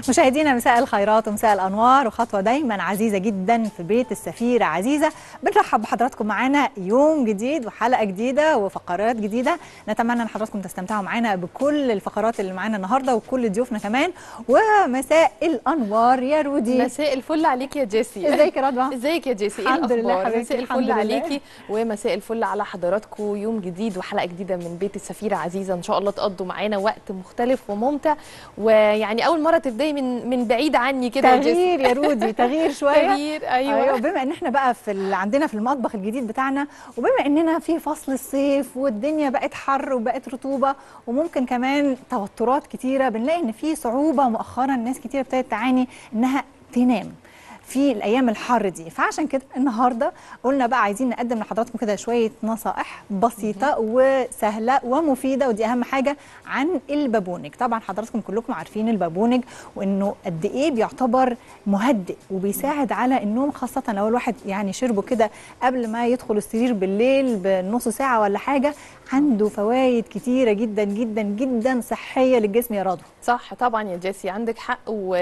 مشاهدينا مساء الخيرات ومساء الانوار وخطوه دايما عزيزه جدا في بيت السفيره عزيزه بنرحب بحضراتكم معانا يوم جديد وحلقه جديده وفقرات جديده نتمنى ان حضراتكم تستمتعوا معانا بكل الفقرات اللي معانا النهارده وكل ضيوفنا كمان ومساء الانوار يا رودي مساء الفل عليك يا جيسي ازيك يا رضوى ازيك يا جيسي الحمد ايه لله الاخبار حبيبتي، مساء الحمد الفل لله. عليكي ومساء الفل على حضراتكم يوم جديد وحلقه جديده من بيت السفيره عزيزه ان شاء الله تقضوا معانا وقت مختلف وممتع ويعني اول مره تبداي من من بعيد عني كده يا جيسي تغيير يا رودي تغيير شويه تغيير ايوه, ايوه بما ان احنا بقى في ال... عندنا في المطبخ الجديد بتاعنا وبما اننا في فصل الصيف والدنيا بقت حر وبقت رطوبه وممكن كمان توترات كتيره بنلاقي ان في صعوبه مؤخرا ناس كتيره ابتدت تعاني انها تنام في الايام الحر دي فعشان كده النهارده قلنا بقى عايزين نقدم لحضراتكم كده شويه نصائح بسيطه وسهله ومفيده ودي اهم حاجه عن البابونج طبعا حضراتكم كلكم عارفين البابونج وانه قد ايه بيعتبر مهدئ وبيساعد على النوم خاصه لو الواحد يعني شربه كده قبل ما يدخل السرير بالليل بنص ساعه ولا حاجه عنده فوائد كتيره جدا جدا جدا صحيه للجسم يا رضوى صح طبعا يا جيسي عندك حق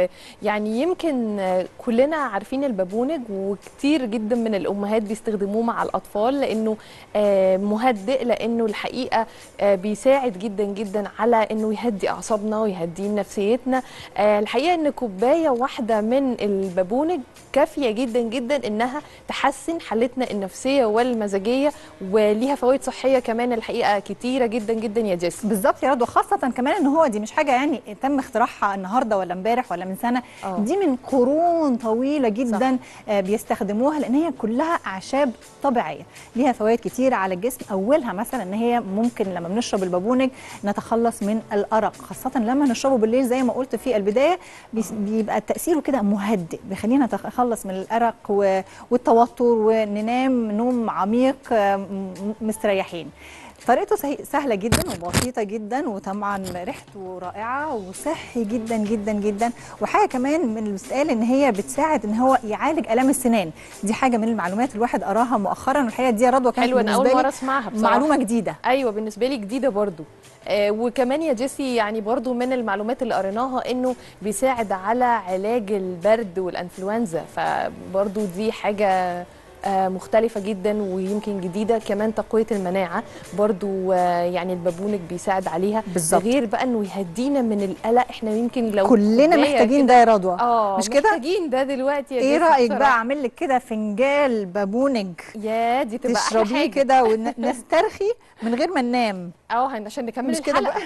ويعني يمكن كلنا عارفين البابونج وكتير جدا من الامهات بيستخدموه مع الاطفال لانه آه، مهدئ لانه الحقيقه آه، بيساعد جدا جدا على انه يهدي اعصابنا ويهدي نفسيتنا آه، الحقيقه ان كوبايه واحده من البابونج كافيه جدا جدا انها تحسن حالتنا النفسيه والمزاجيه وليها فوائد صحيه كمان الحقيقه كتيره جدا جدا يا جيسي بالظبط يا رضوى خاصة كمان ان هو دي مش حاجة يعني تم اختراعها النهارده ولا امبارح ولا من سنة آه. دي من قرون طويلة جدا آه بيستخدموها لان هي كلها اعشاب طبيعية ليها فوائد كتير على الجسم اولها مثلا ان هي ممكن لما بنشرب البابونج نتخلص من الارق خاصة لما نشربه بالليل زي ما قلت في البداية بيس- بيبقى تأثيره كده مهدئ بيخلينا نتخلص من الارق و- والتوتر وننام نوم عميق آه، م- مستريحين طريقته سهي- سهله جدا وبسيطه جدا وطبعا ريحته رائعه وصحي جدا جدا جدا وحاجه كمان من اللي بتتقال ان هي بتساعد ان هو يعالج الام السنان دي حاجه من المعلومات الواحد قراها مؤخرا والحقيقه دي يا رضوى كانت حلوه انا بالنسبه اول لي مره اسمعها بصراحه معلومه جديده ايوه بالنسبه لي جديده برضو آه وكمان يا جيسي يعني برضو من المعلومات اللي قريناها انه بيساعد على علاج البرد والانفلونزا فبرضو دي حاجه آه مختلفة جدا ويمكن جديدة كمان تقوية المناعة برضو آه يعني البابونج بيساعد عليها بالظبط. غير بقى انه يهدينا من القلق احنا يمكن لو كلنا كوباية محتاجين كده- ده يا رضوى اه مش كده؟ محتاجين ده دلوقتي يا ايه جيسي رايك بقى بصراحة. اعمل لك كده فنجال بابونج يا دي تبقى احلى تشربيه حاجة كده ونسترخي من غير ما ننام اه هن- عشان نكمل مش كده الحلقة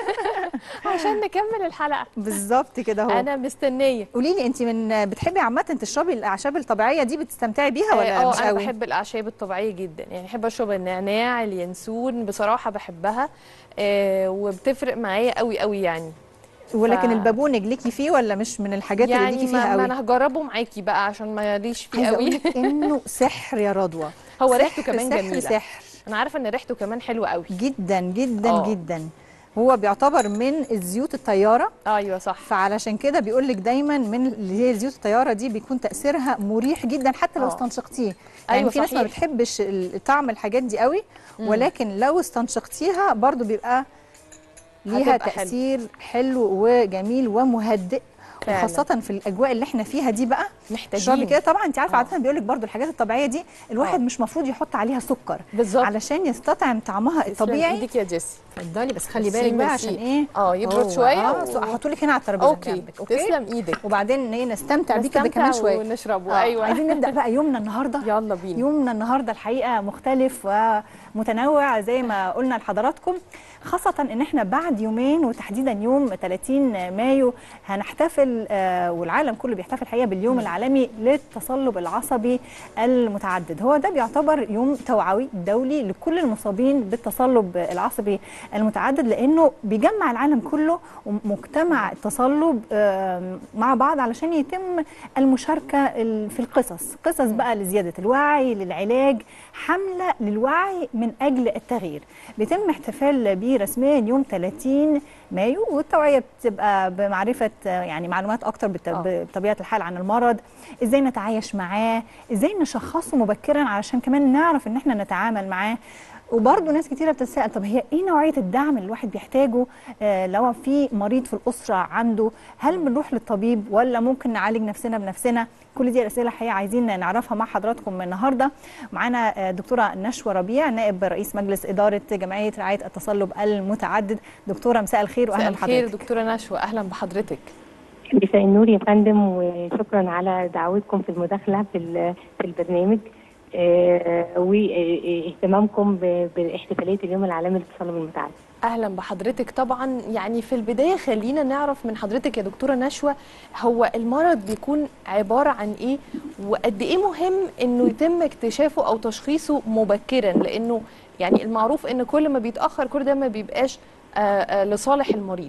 عشان نكمل الحلقة بالظبط كده اهو انا مستنيه قولي لي انت من بتحبي عامه تشربي الاعشاب الطبيعيه دي بتستمتعي بيها ولا اه مش انا قوي بحب الاعشاب الطبيعيه جدا يعني بحب اشرب النعناع اليانسون بصراحه بحبها آه وبتفرق معايا قوي قوي يعني ولكن ف- البابونج ليكي فيه ولا مش من الحاجات اللي يعني ليكي ما, فيها ما قوي انا هجربه معاكي بقى عشان ما ليش فيه عايزه اقول قوي لك انه سحر يا رضوى هو سحر ريحته كمان سحر جميله سحر انا عارفه ان ريحته كمان حلوه قوي جدا جدا آه. جدا هو بيعتبر من الزيوت الطياره ايوه صح فعلشان كده بيقول لك دايما من اللي هي زيوت الطياره دي بيكون تاثيرها مريح جدا حتى لو آه. استنشقتيه يعني أيوة في ناس ما صحيح. بتحبش ال- طعم الحاجات دي قوي ولكن لو استنشقتيها برضو بيبقى ليها هتبقى حلو. تاثير حلو وجميل ومهدئ فعلا. وخاصة في الأجواء اللي احنا فيها دي بقى محتاجين اشربي كده طبعا انت عارفه آه. عاده بيقول لك برضو الحاجات الطبيعيه دي الواحد آه. مش مفروض يحط عليها سكر بالظبط علشان يستطعم طعمها تسلم الطبيعي ايدك يا جيسي اتفضلي بس خلي ميرسي، بالك بقى ميرسي. عشان ايه اه يبرد هو- شويه اه و- هحطه لك هنا على الترابيزه اوكي جنبك اوكي تسلم ايدك وبعدين ايه نستمتع بيه كده نستمتع كمان شويه ونشربه آه، ايوه عايزين نبدا بقى يومنا النهارده يلا بينا يومنا النهارده الحقيقه مختلف ومتنوع زي ما قلنا لحضراتكم خاصة ان احنا بعد يومين وتحديدا يوم 30 مايو هنحتفل آه، والعالم كله بيحتفل الحقيقة باليوم العالمي للتصلب العصبي المتعدد هو ده بيعتبر يوم توعوي دولي لكل المصابين بالتصلب العصبي المتعدد لانه بيجمع العالم كله ومجتمع التصلب آه، مع بعض علشان يتم المشاركة ال- في القصص قصص بقى لزيادة الوعي للعلاج حملة للوعي من أجل التغيير بيتم احتفال بيه رسميا يوم 30 مايو والتوعية بتبقى بمعرفة آه، يعني معلومات أكتر بت- آه. بطبيعة الحال عن المرض إزاي نتعايش معاه إزاي نشخصه مبكرا علشان كمان نعرف إن احنا نتعامل معاه وبرضه ناس كتيره بتتساءل طب هي ايه نوعيه الدعم اللي الواحد بيحتاجه آه لو في مريض في الاسره عنده هل بنروح للطبيب ولا ممكن نعالج نفسنا بنفسنا كل دي الاسئله الحقيقه عايزين نعرفها مع حضراتكم النهارده معانا آه دكتوره نشوى ربيع نائب رئيس مجلس اداره جمعيه رعايه التصلب المتعدد دكتوره مساء الخير واهلا مساء الخير بحضرتك دكتوره نشوى اهلا بحضرتك مساء النور يا فندم وشكرا على دعوتكم في المداخله في ال- في البرنامج آه، واهتمامكم ب- باحتفاليه اليوم العالمي للتصلب المتعدد. اهلا بحضرتك طبعا يعني في البدايه خلينا نعرف من حضرتك يا دكتوره نشوى هو المرض بيكون عباره عن ايه وقد ايه مهم انه يتم اكتشافه او تشخيصه مبكرا لانه يعني المعروف ان كل ما بيتاخر كل ده ما بيبقاش آه، آه، لصالح المريض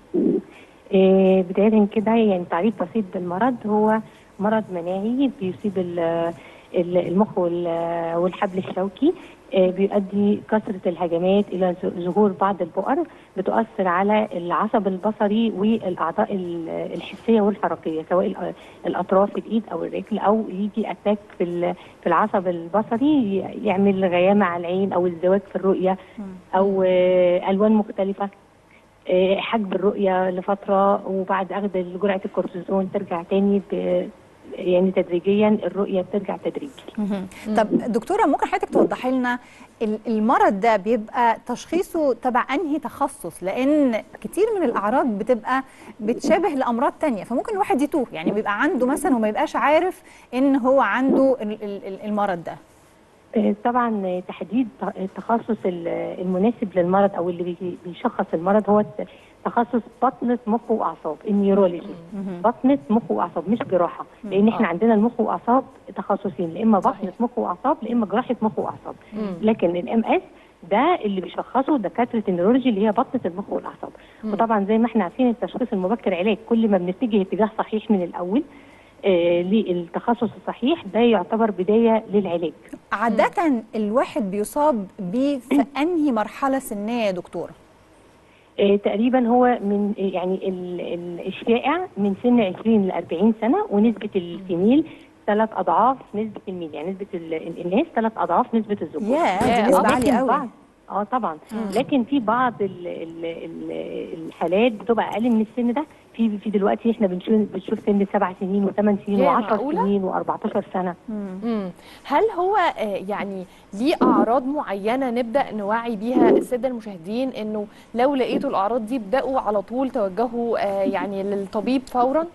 آه، بدايه كده يعني تعريف بسيط بالمرض هو مرض مناعي بيصيب ال- ال- المخ وال- والحبل الشوكي آه، بيؤدي كثره الهجمات الى ظ- ظهور بعض البؤر بتؤثر على العصب البصري والاعضاء ال- الحسيه والحركيه سواء الأ- الاطراف الايد او الرجل او يجي اتاك في ال- في العصب البصري ي- يعمل غيامه على العين او ازدواج في الرؤيه او آه، الوان مختلفه آه، حجب الرؤيه لفتره وبعد اخذ جرعه الكورتيزون ترجع تاني ب- يعني تدريجيا الرؤيه بترجع تدريجي مهم. طب دكتوره ممكن حضرتك توضحي لنا ال- المرض ده بيبقى تشخيصه تبع انهي تخصص لان كتير من الاعراض بتبقى بتشابه لامراض تانية فممكن الواحد يتوه يعني بيبقى عنده مثلا وما يبقاش عارف ان هو عنده ال- ال- ال- المرض ده آه، طبعا تحديد ت- التخصص ال- المناسب للمرض او اللي بي- بيشخص المرض هو ت- تخصص بطنه مخ واعصاب النيورولوجي مهم. بطنه مخ واعصاب مش جراحه لان احنا آه. عندنا المخ واعصاب تخصصين لا اما صحيح. بطنه مخ واعصاب لا اما جراحه مخ واعصاب مم. لكن الام اس ده اللي بيشخصه دكاتره النيورولوجي اللي هي بطنه المخ والاعصاب مم. وطبعا زي ما احنا عارفين التشخيص المبكر علاج كل ما بنتجه اتجاه صحيح من الاول آه للتخصص الصحيح ده يعتبر بدايه للعلاج عاده الواحد بيصاب بيه في انهي مرحله سنيه يا دكتوره آه، تقريبا هو من آه، يعني ال- ال- الشائع من سن 20 ل 40 سنه ونسبه الفيميل ثلاث اضعاف نسبه الميل يعني نسبه ال- ال- الناس ثلاث اضعاف نسبه الذكور ياه ياه، دي نسبه آه، عاليه لكن قوي بعض اه طبعا لكن في بعض ال ال ال الحالات بتبقى اقل من السن ده في في دلوقتي احنا بنشوف بنشوف سن سبع سنين وثمان سنين ياه، و10 معقولة؟ سنين و14 سنه مم. مم. هل هو آه، يعني ليه اعراض معينه نبدا نوعي بيها الساده المشاهدين انه لو لقيتوا الاعراض دي ابداوا على طول توجهوا آه، يعني للطبيب فورا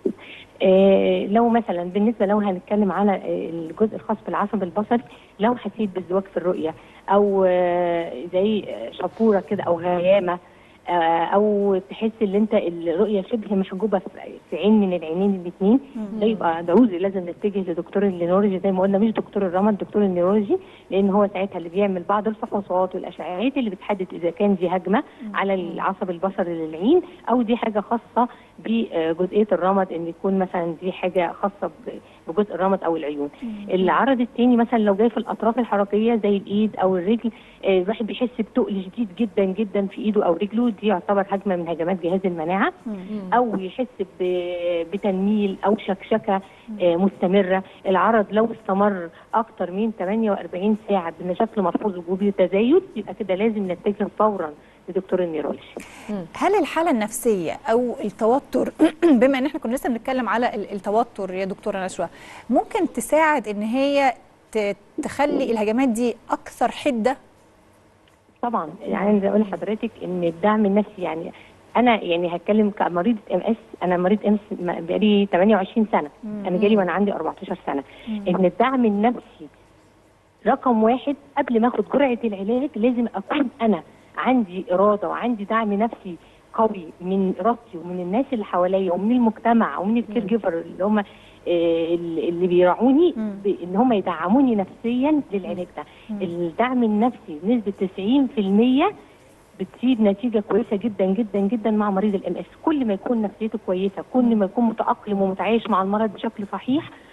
آه، لو مثلا بالنسبه لو هنتكلم على آه، الجزء الخاص بالعصب البصري لو حسيت بازدواج في الرؤيه او آه، زي آه، شبوره كده او غيامه آه، او تحس ان انت الرؤيه شبه محجوبه في في عين من العينين الاثنين ده يبقى ضروري لازم نتجه لدكتور النيورولوجي زي ما قلنا مش دكتور الرمد دكتور النيورولوجي لان هو ساعتها اللي بيعمل بعض الفحوصات والاشعاعات اللي بتحدد اذا كان دي هجمه على العصب البصري للعين او دي حاجه خاصه بجزئيه الرمد ان يكون مثلا دي حاجه خاصه ب- بجزء الرمد او العيون العرض الثاني مثلا لو جاي في الاطراف الحركيه زي الايد او الرجل آه، الواحد بيحس بتقل شديد جدا جدا في ايده او رجله دي يعتبر هجمه من هجمات جهاز المناعه او يحس ب- بتنميل او شكشكه آه، مستمره العرض لو استمر اكتر من 48 ساعه بشكل ملحوظ وبتزايد يبقى كده لازم نتجه فورا لدكتور النيرولوجي هل الحاله النفسيه او التوتر بما ان احنا كنا لسه بنتكلم على ال- التوتر يا دكتوره نشوى ممكن تساعد ان هي ت- تخلي الهجمات دي اكثر حده طبعا يعني عايزه اقول لحضرتك ان الدعم النفسي يعني انا يعني هتكلم كمريضه ام اس انا مريض ام اس بقالي 28 سنه انا جالي وانا عندي 14 سنه ان الدعم النفسي رقم واحد قبل ما اخد جرعه العلاج لازم اكون انا عندي اراده وعندي دعم نفسي قوي من ارادتي ومن الناس اللي حواليا ومن المجتمع ومن الكير جيفر اللي هم اللي بيراعوني مم. ب- ان هم يدعموني نفسيا للعلاج ده الدعم النفسي بنسبه 90% بتجيب نتيجه كويسه جدا جدا جدا مع مريض الام اس كل ما يكون نفسيته كويسه كل ما يكون متاقلم ومتعايش مع المرض بشكل صحيح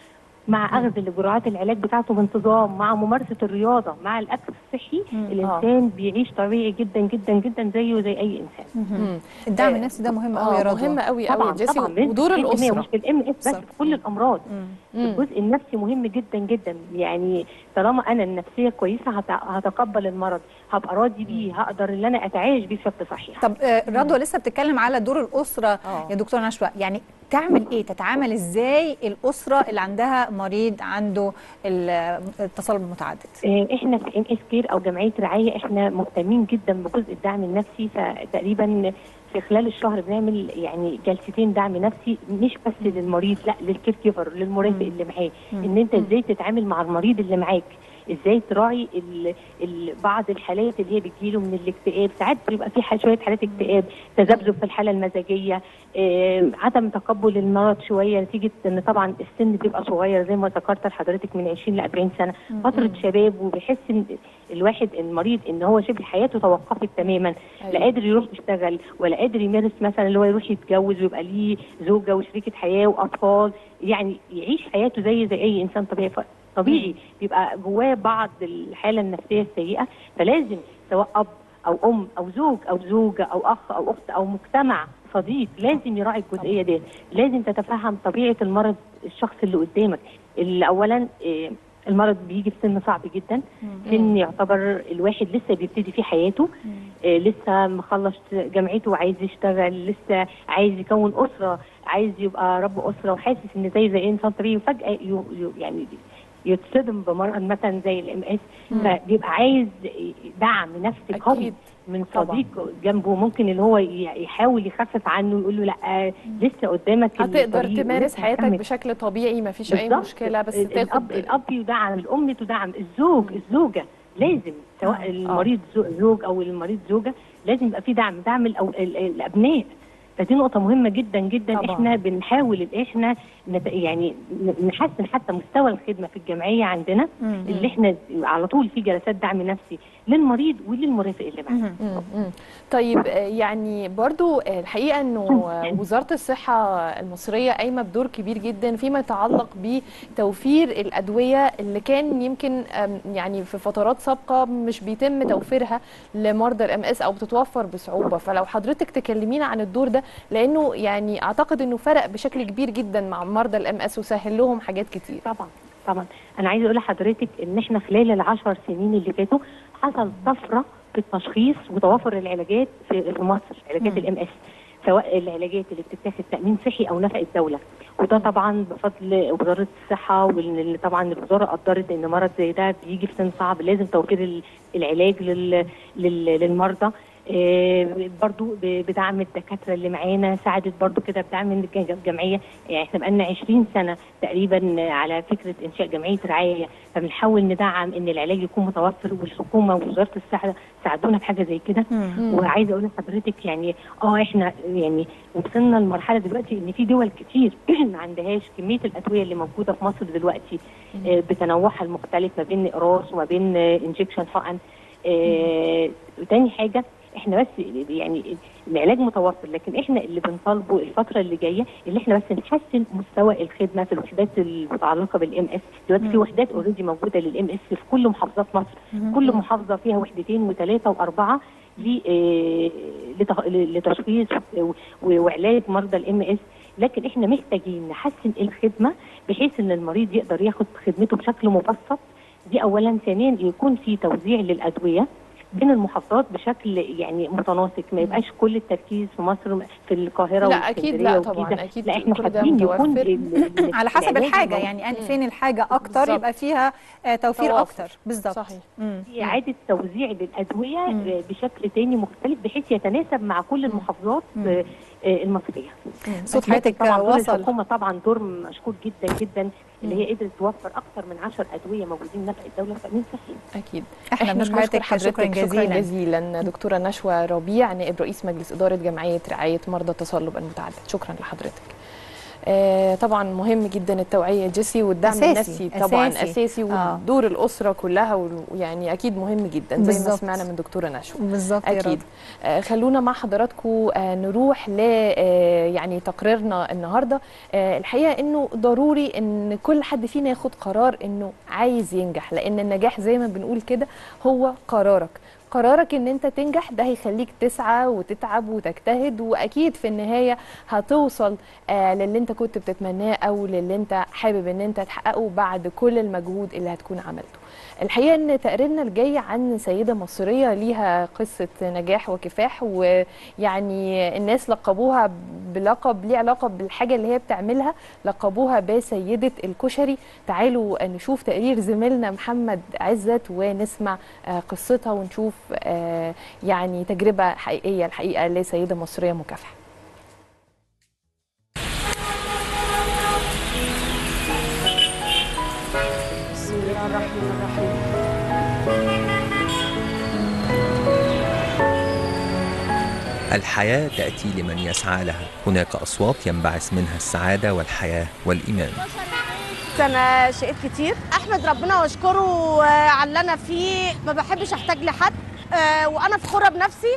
مع اخذ الجرعات العلاج بتاعته بانتظام مع ممارسه الرياضه مع الاكل الصحي مم. الانسان بيعيش طبيعي جدا جدا جدا زيه زي اي انسان مهم. الدعم آه، النفسي ده مهم قوي يا اه رضوى مهم قوي قوي طبعا يا جيسي طبعا بنسبة ودور 90% الاسره مش في الام اس بس صح. في كل الامراض مم. مم. الجزء النفسي مهم جدا جدا يعني طالما انا النفسيه كويسه هت- هتقبل المرض هبقى راضي بيه هقدر ان انا اتعايش بيه بشكل صحيح طب آه، رضوى لسه بتتكلم على دور الاسره آه. يا دكتوره نشوى يعني تعمل ايه تتعامل ازاي الاسره اللي عندها مريض عنده ال- التصلب المتعدد آه، احنا في ام اس كير او جمعيه رعايه احنا مهتمين جدا بجزء الدعم النفسي فتقريبا في خلال الشهر بنعمل يعني جلستين دعم نفسي مش بس للمريض لا للكير كيفر للمرافق مم. اللي معاه مم. ان انت ازاي تتعامل مع المريض اللي معاك ازاي تراعي ال ال بعض الحالات اللي هي بتجيله من الاكتئاب ساعات بيبقى في ح- شويه حالات اكتئاب تذبذب في الحاله المزاجيه آه، عدم تقبل المرض شويه نتيجه ان طبعا السن بيبقى صغير زي ما ذكرت لحضرتك من 20 ل 40 سنه فتره شباب وبيحس ان الواحد المريض ان هو شبه حياته توقفت تماما لا أيوة. قادر يروح يشتغل ولا قادر يمارس مثلا اللي هو يروح يتجوز ويبقى ليه زوجه وشريكه حياه واطفال يعني يعيش حياته زي زي اي انسان طبيعي ف- طبيعي بيبقى جواه بعض الحاله النفسيه السيئه فلازم سواء اب او ام او زوج او زوجه او اخ او اخت او مجتمع صديق لازم يراعي الجزئيه دي لازم تتفهم طبيعه المرض الشخص اللي قدامك اللي اولا إيه، المرض بيجي في سن صعب جدا سن يعتبر الواحد لسه بيبتدي فيه حياته آه، لسه مخلص جامعته وعايز يشتغل لسه عايز يكون اسره عايز يبقى رب اسره وحاسس ان زي زي انسان طبيعي وفجاه ي- ي- يعني يتصدم بمرض مثلا زي الام اس فبيبقى عايز دعم نفسي قوي أكيد. من طبعاً. صديق جنبه ممكن اللي هو ي- يحاول يخفف عنه ويقول له لا آه، لسه قدامك هتقدر الطريق تمارس ولسه حياتك هتكمل. بشكل طبيعي ما فيش اي بالظبط. مشكله بس ال- الاب تاخد الاب يدعم الام تدعم الزوج الزوجه لازم سواء المريض زو- زوج او المريض زوجه لازم يبقى في دعم دعم الأو... ال- ال- الابناء فدي نقطة مهمة جدا جدا طبعاً. احنا بنحاول ان احنا نت... يعني ن- نحسن حتى مستوى الخدمة في الجمعية عندنا مم. اللي احنا على طول في جلسات دعم نفسي للمريض وللمرافق اللي معاه مهم. مم، مم. طيب آه، يعني برضو آه، الحقيقة أنه آه، وزارة الصحة المصرية قايمة بدور كبير جدا فيما يتعلق بتوفير الأدوية اللي كان يمكن آم، يعني في فترات سابقة مش بيتم توفيرها لمرضى الام اس أو بتتوفر بصعوبة فلو حضرتك تكلمينا عن الدور ده لأنه يعني أعتقد أنه فرق بشكل كبير جدا مع مرضى الام اس وسهل لهم حاجات كتير طبعا طبعا انا عايزه اقول لحضرتك ان احنا خلال العشر سنين اللي فاتوا حصل طفره في التشخيص وتوافر العلاجات في في مصر علاجات مم. الام اس سواء العلاجات اللي بتتاخد تامين صحي او نفقه دوله وده طبعا بفضل وزاره الصحه واللي طبعا الوزاره قدرت ان مرض زي ده بيجي في سن صعب لازم توفير ال- العلاج لل لل للمرضى آه، برضو ب- بدعم الدكاتره اللي معانا ساعدت برضو كده بدعم الج- الجمعيه يعني احنا بقالنا 20 سنه تقريبا على فكره انشاء جمعيه رعايه فبنحاول ندعم ان العلاج يكون متوفر والحكومه ووزاره الصحه ساعدونا في حاجه زي كده مم. وعايزه اقول لحضرتك يعني اه احنا يعني وصلنا لمرحله دلوقتي ان في دول كتير ما عندهاش كميه الادويه اللي موجوده في مصر دلوقتي آه، بتنوعها المختلف ما بين اقراص وما بين انجكشن حقن آه، وتاني حاجه احنا بس يعني العلاج متوفر لكن احنا اللي بنطالبه الفتره اللي جايه اللي احنا بس نحسن مستوى الخدمه في الوحدات المتعلقه بالام اس دلوقتي في مم. وحدات اوريدي موجوده للام اس في كل محافظات مصر مم. كل محافظه فيها وحدتين وثلاثه واربعه ل- آه، لتخ- لتشخيص و- وعلاج مرضى الام اس لكن احنا محتاجين نحسن الخدمه بحيث ان المريض يقدر ياخد خدمته بشكل مبسط دي اولا ثانيا يكون في توزيع للادويه بين المحافظات بشكل يعني متناسق ما يبقاش كل التركيز في مصر في القاهره لا، أكيد والإسكندرية لا والجيزة. طبعاً، أكيد لا احنا كل ده حابين يكون متوفر. ال- ال- على حسب العلاج الحاجه الموجود. يعني أن- مم. فين الحاجه اكتر بالظبط. يبقى فيها آه، توفير توافر. اكتر بالظبط صحيح. مم. إعادة توزيع للأدوية مم. آه، بشكل تاني مختلف بحيث يتناسب مع كل المحافظات مم. آه، آه، المصرية. صوت لكن حضرتك طبعا دور وصل الحكومة طبعا دور مشكور جدا جدا اللي مم. هي قدرت توفر أكثر من 10 أدوية موجودين نفع الدولة في تأمين صحي. أكيد احنا بنشكر حضرتك شكرا شكرا جزيلا جزيلا دكتوره نشوى ربيع نائب رئيس مجلس اداره جمعيه رعايه مرضى التصلب المتعدد شكرا لحضرتك آه طبعا مهم جدا التوعيه جيسي والدعم أساسي، النفسي طبعا أساسي. اساسي آه. ودور الاسره كلها ويعني اكيد مهم جدا زي ما بالظبط. سمعنا من دكتوره نشوى بالظبط يا اكيد رضا. آه خلونا مع حضراتكم آه نروح ل آه يعني تقريرنا النهارده آه الحقيقه انه ضروري ان كل حد فينا ياخد قرار انه عايز ينجح لان النجاح زي ما بنقول كده هو قرارك قرارك ان انت تنجح ده هيخليك تسعى وتتعب وتجتهد واكيد في النهايه هتوصل آه للي انت كنت بتتمناه او للي انت حابب ان انت تحققه بعد كل المجهود اللي هتكون عملته الحقيقه ان تقريرنا الجاي عن سيده مصريه ليها قصه نجاح وكفاح ويعني الناس لقبوها بلقب ليه علاقه بالحاجه اللي هي بتعملها لقبوها بسيده الكشري تعالوا نشوف تقرير زميلنا محمد عزت ونسمع آه، قصتها ونشوف آه، يعني تجربه حقيقيه الحقيقه لسيده مصريه مكافحه بسم الله الرحمن الرحيم الحياة تأتي لمن يسعى لها هناك أصوات ينبعث منها السعادة والحياة والإيمان انا شقيت كتير احمد ربنا واشكره آه، على اللي انا فيه ما بحبش احتاج لحد آه، وانا فخوره بنفسي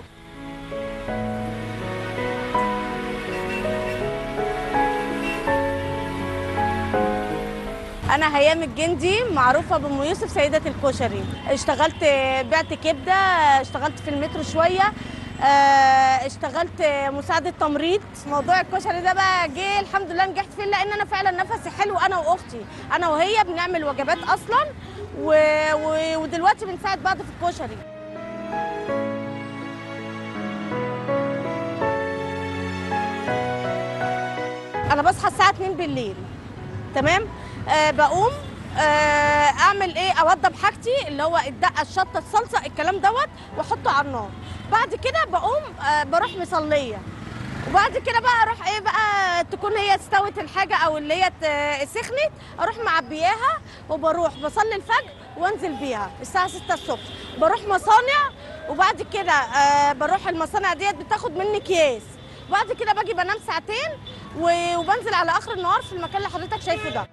انا هيام الجندي معروفه بام يوسف سيده الكشري اشتغلت بعت كبده اشتغلت في المترو شويه آه، اشتغلت مساعده تمريض موضوع الكشري ده بقى جه الحمد لله نجحت فيه لان انا فعلا نفسي حلو انا واختي انا وهي بنعمل وجبات اصلا و... و... ودلوقتي بنساعد بعض في الكشري انا بصحى الساعه 2 بالليل تمام آه بقوم آه اعمل ايه اوضب حاجتي اللي هو الدقه الشطه الصلصه الكلام دوت واحطه على النار بعد كده بقوم آه بروح مصليه وبعد كده بقى اروح ايه بقى تكون هي استوت الحاجه او اللي هي ت- سخنت اروح معبياها وبروح بصلي الفجر وانزل بيها الساعه 6 الصبح بروح مصانع وبعد كده آه بروح المصانع ديت بتاخد مني اكياس بعد كده باجي بنام ساعتين و- وبنزل على اخر النهار في المكان اللي حضرتك شايفه ده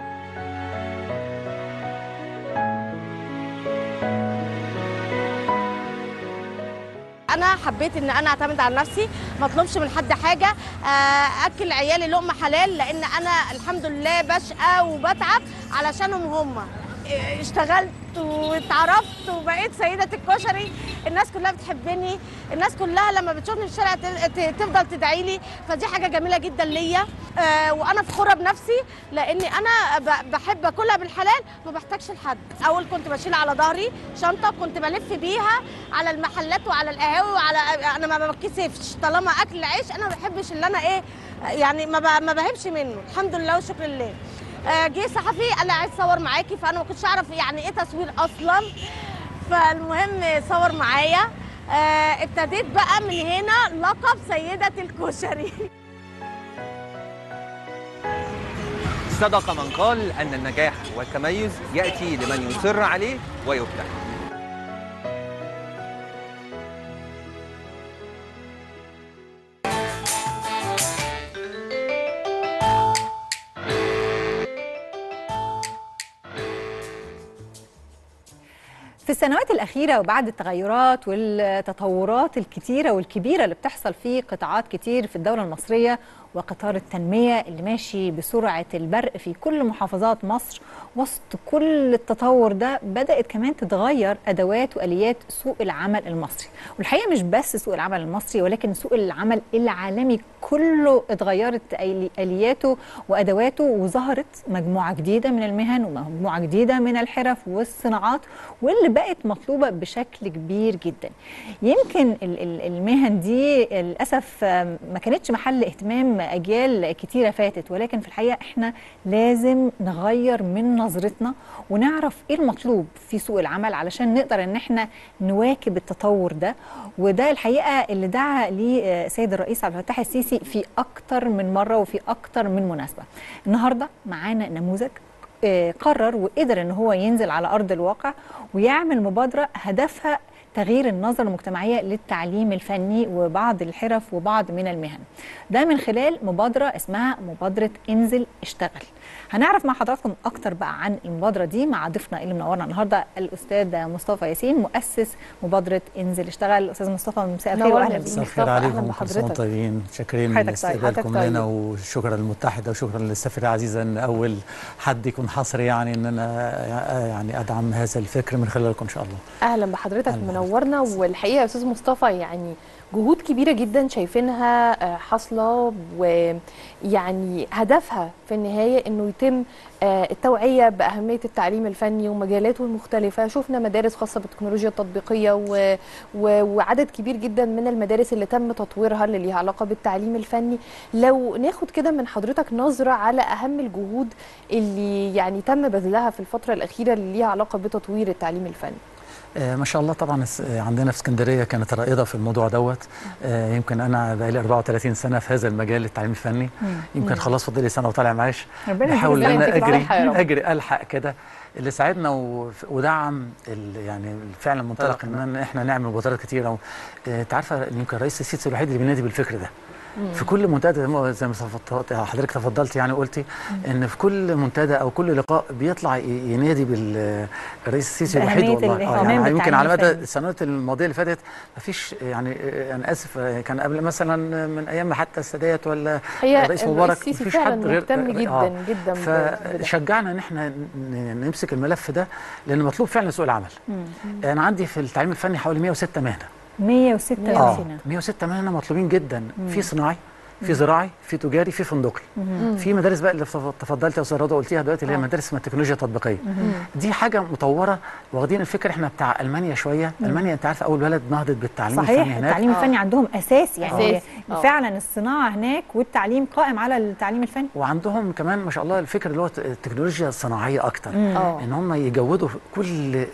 انا حبيت ان انا اعتمد على نفسي ما اطلبش من حد حاجه آه، اكل عيالي لقمه حلال لان انا الحمد لله بشقى وبتعب علشانهم هم اشتغلت واتعرفت وبقيت سيدة الكشري الناس كلها بتحبني الناس كلها لما بتشوفني في الشارع ت- ت- تفضل تدعي لي فدي حاجة جميلة جدا ليا آه، وانا فخورة بنفسي لاني انا ب- بحب اكلها بالحلال ما بحتاجش لحد اول كنت بشيل على ظهري شنطة كنت بلف بيها على المحلات وعلى القهاوي وعلى انا ما بتكسفش طالما اكل عيش انا ما بحبش اللي انا ايه يعني ما ب- ما بهمش منه الحمد لله والشكر لله آه، جه صحفي قال لي عايز اصور معاكي فانا ما كنتش اعرف يعني ايه تصوير اصلا فالمهم صور معايا آه، ابتديت بقى من هنا لقب سيدة الكشري صدق من قال أن النجاح والتميز يأتي لمن يصر عليه ويبدع في السنوات الأخيرة وبعد التغيرات والتطورات الكتيرة والكبيرة اللي بتحصل في قطاعات كتير في الدولة المصرية وقطار التنمية اللي ماشي بسرعة البرق في كل محافظات مصر وسط كل التطور ده بدأت كمان تتغير أدوات وآليات سوق العمل المصري والحقيقة مش بس سوق العمل المصري ولكن سوق العمل العالمي كله اتغيرت آلي- آلياته وأدواته وظهرت مجموعة جديدة من المهن ومجموعة جديدة من الحرف والصناعات واللي بقت مطلوبة بشكل كبير جدا يمكن ال- ال- المهن دي للأسف آم، ما كانتش محل اهتمام أجيال كتيرة فاتت ولكن في الحقيقة احنا لازم نغير من نظرتنا ونعرف ايه المطلوب في سوق العمل علشان نقدر ان احنا نواكب التطور ده وده الحقيقة اللي دعا ليه سيد الرئيس عبد الفتاح السيسي في أكتر من مرة وفي أكتر من مناسبة النهاردة معانا نموذج آه، قرر وقدر ان هو ينزل على ارض الواقع ويعمل مبادره هدفها تغيير النظرة المجتمعية للتعليم الفني وبعض الحرف وبعض من المهن ده من خلال مبادرة اسمها مبادرة انزل اشتغل هنعرف مع حضراتكم اكتر بقى عن المبادرة دي مع ضيفنا اللي منورنا النهارده الاستاذ مصطفى ياسين مؤسس مبادرة انزل اشتغل استاذ مصطفى مساء الخير نورنا واهلا بيك. بيك مساء الخير مصطفى، أهلاً عليكم كل سنة وانتم بحضرتك. طيبين شاكرين حضرتك طيب. لاستقبالكم حضرتك لنا طيب. وشكرا للمتحدة وشكرا للسفيرة عزيزة ان اول حد يكون حصري يعني ان انا يعني ادعم هذا الفكر من خلالكم ان شاء الله اهلا بحضرتك أهلاً منورنا والحقيقه يا استاذ مصطفى يعني جهود كبيره جدا شايفينها آه، حاصله ويعني هدفها في النهايه انه يتم آه، التوعيه باهميه التعليم الفني ومجالاته المختلفه شفنا مدارس خاصه بالتكنولوجيا التطبيقيه و... و... وعدد كبير جدا من المدارس اللي تم تطويرها اللي ليها علاقه بالتعليم الفني لو ناخد كده من حضرتك نظره على اهم الجهود اللي يعني تم بذلها في الفتره الاخيره اللي ليها علاقه بتطوير التعليم الفني آه، ما شاء الله طبعا الس- آه، عندنا في اسكندريه كانت رائده في الموضوع دوت آه، يمكن انا بقالي 34 سنه في هذا المجال التعليم الفني يمكن خلاص فاضل لي سنه وطالع معاش ربنا بحاول ان يديك انا الصحة. اجري يا رب. اجري الحق كده اللي ساعدنا وف- ودعم ال- يعني فعلا منطلق ان احنا نعمل مبادرات كتيره و- آه، انت عارفه ان يمكن رئيس السيسي الوحيد اللي بينادي بالفكر ده في كل منتدى زي ما- زي ما تفضلت- حضرتك تفضلت يعني قلتي ان في كل منتدى او كل لقاء بيطلع ي- ينادي بالرئيس السيسي الوحيد بأهمية والله الاهتمام يعني يمكن بالتعليم على مدى الفني. السنوات الماضيه اللي فاتت ما فيش يعني آه، انا اسف آه، كان قبل مثلا من ايام حتى السادات ولا هي الرئيس مبارك السيسي مفيش فعلا حد غير مهتم جدا آه. جدا ب- بده. فشجعنا ان احنا ن- نمسك الملف ده لان مطلوب فعلا سوق العمل انا عندي في التعليم الفني حوالي 106 مهنه 106 اه سنة 106 مهنه مطلوبين جدا في صناعي في زراعي في تجاري في فندقي في مدارس بقى اللي تف- تفضلت يا استاذ رضا قلتيها دلوقتي اللي هي آه. مدارس اسمها التكنولوجيا التطبيقيه دي حاجه مطوره واخدين الفكر احنا بتاع المانيا شويه المانيا انت عارفه اول بلد نهضت بالتعليم صحيح الفني هناك التعليم آه. الفني عندهم اساس يعني أساسي. آه. فعلا الصناعه هناك والتعليم قائم على التعليم الفني وعندهم كمان ما شاء الله الفكر اللي هو التكنولوجيا الصناعيه اكتر اه ان هم يجودوا في كل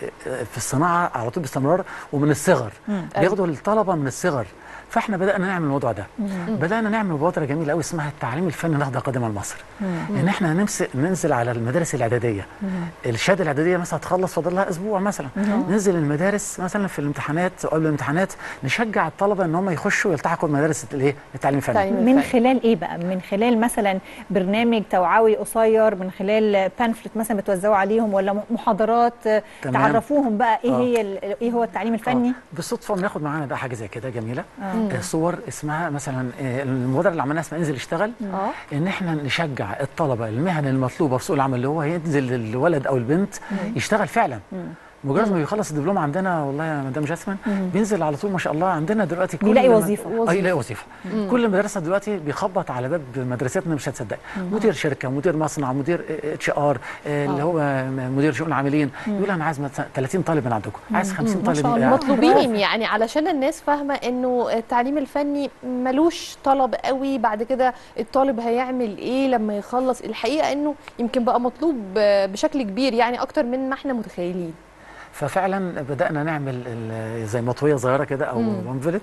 في الصناعه على طول باستمرار ومن الصغر بياخدوا الطلبه من الصغر فاحنا بدانا نعمل الموضوع ده بدانا نعمل مبادره جميله قوي اسمها التعليم الفني نهضه قادمه لمصر ان احنا نمسك ننزل على المدارس الاعداديه الشهاده الاعداديه مثلا تخلص فاضل لها اسبوع مثلا ننزل المدارس مثلا في الامتحانات او قبل الامتحانات نشجع الطلبه ان هم يخشوا يلتحقوا بمدارس الايه التعليم الفني التعليم من الفني. خلال ايه بقى من خلال مثلا برنامج توعوي قصير من خلال بانفلت مثلا بتوزعوا عليهم ولا محاضرات آه، تمام. تعرفوهم تعرفوهم بقى ايه آه. هي ال- ايه هو التعليم الفني آه. بالصدفه بناخد معانا بقى حاجه زي كده جميله آه. آه. صور اسمها مثلا آه، المبادره اللي عملناها اسمها انزل اشتغل اه ان احنا نشجع الطلبه المهن المطلوبه في سوق العمل اللي هو ينزل الولد او البنت يشتغل فعلا مجرد ما بيخلص الدبلوم عندنا والله يا مدام جاسمين بينزل على طول ما شاء الله عندنا دلوقتي كل بيلاقي ما- وظيفة. اه يلاقي وظيفه كل مدرسه دلوقتي بيخبط على باب مدرستنا مش هتصدق مدير شركه مدير مصنع مدير اتش ار اللي هو مدير شؤون عاملين يقول انا عايز مثلا 30 طالب من عندكم عايز 50 ما طالب شاء الله آه، مطلوبين يعني علشان الناس فاهمه انه التعليم الفني ملوش طلب قوي بعد كده الطالب هيعمل ايه لما يخلص الحقيقه انه يمكن بقى مطلوب بشكل كبير يعني اكتر من ما احنا متخيلين ففعلا بدانا نعمل ال- زي مطويه صغيره كده او بامفلت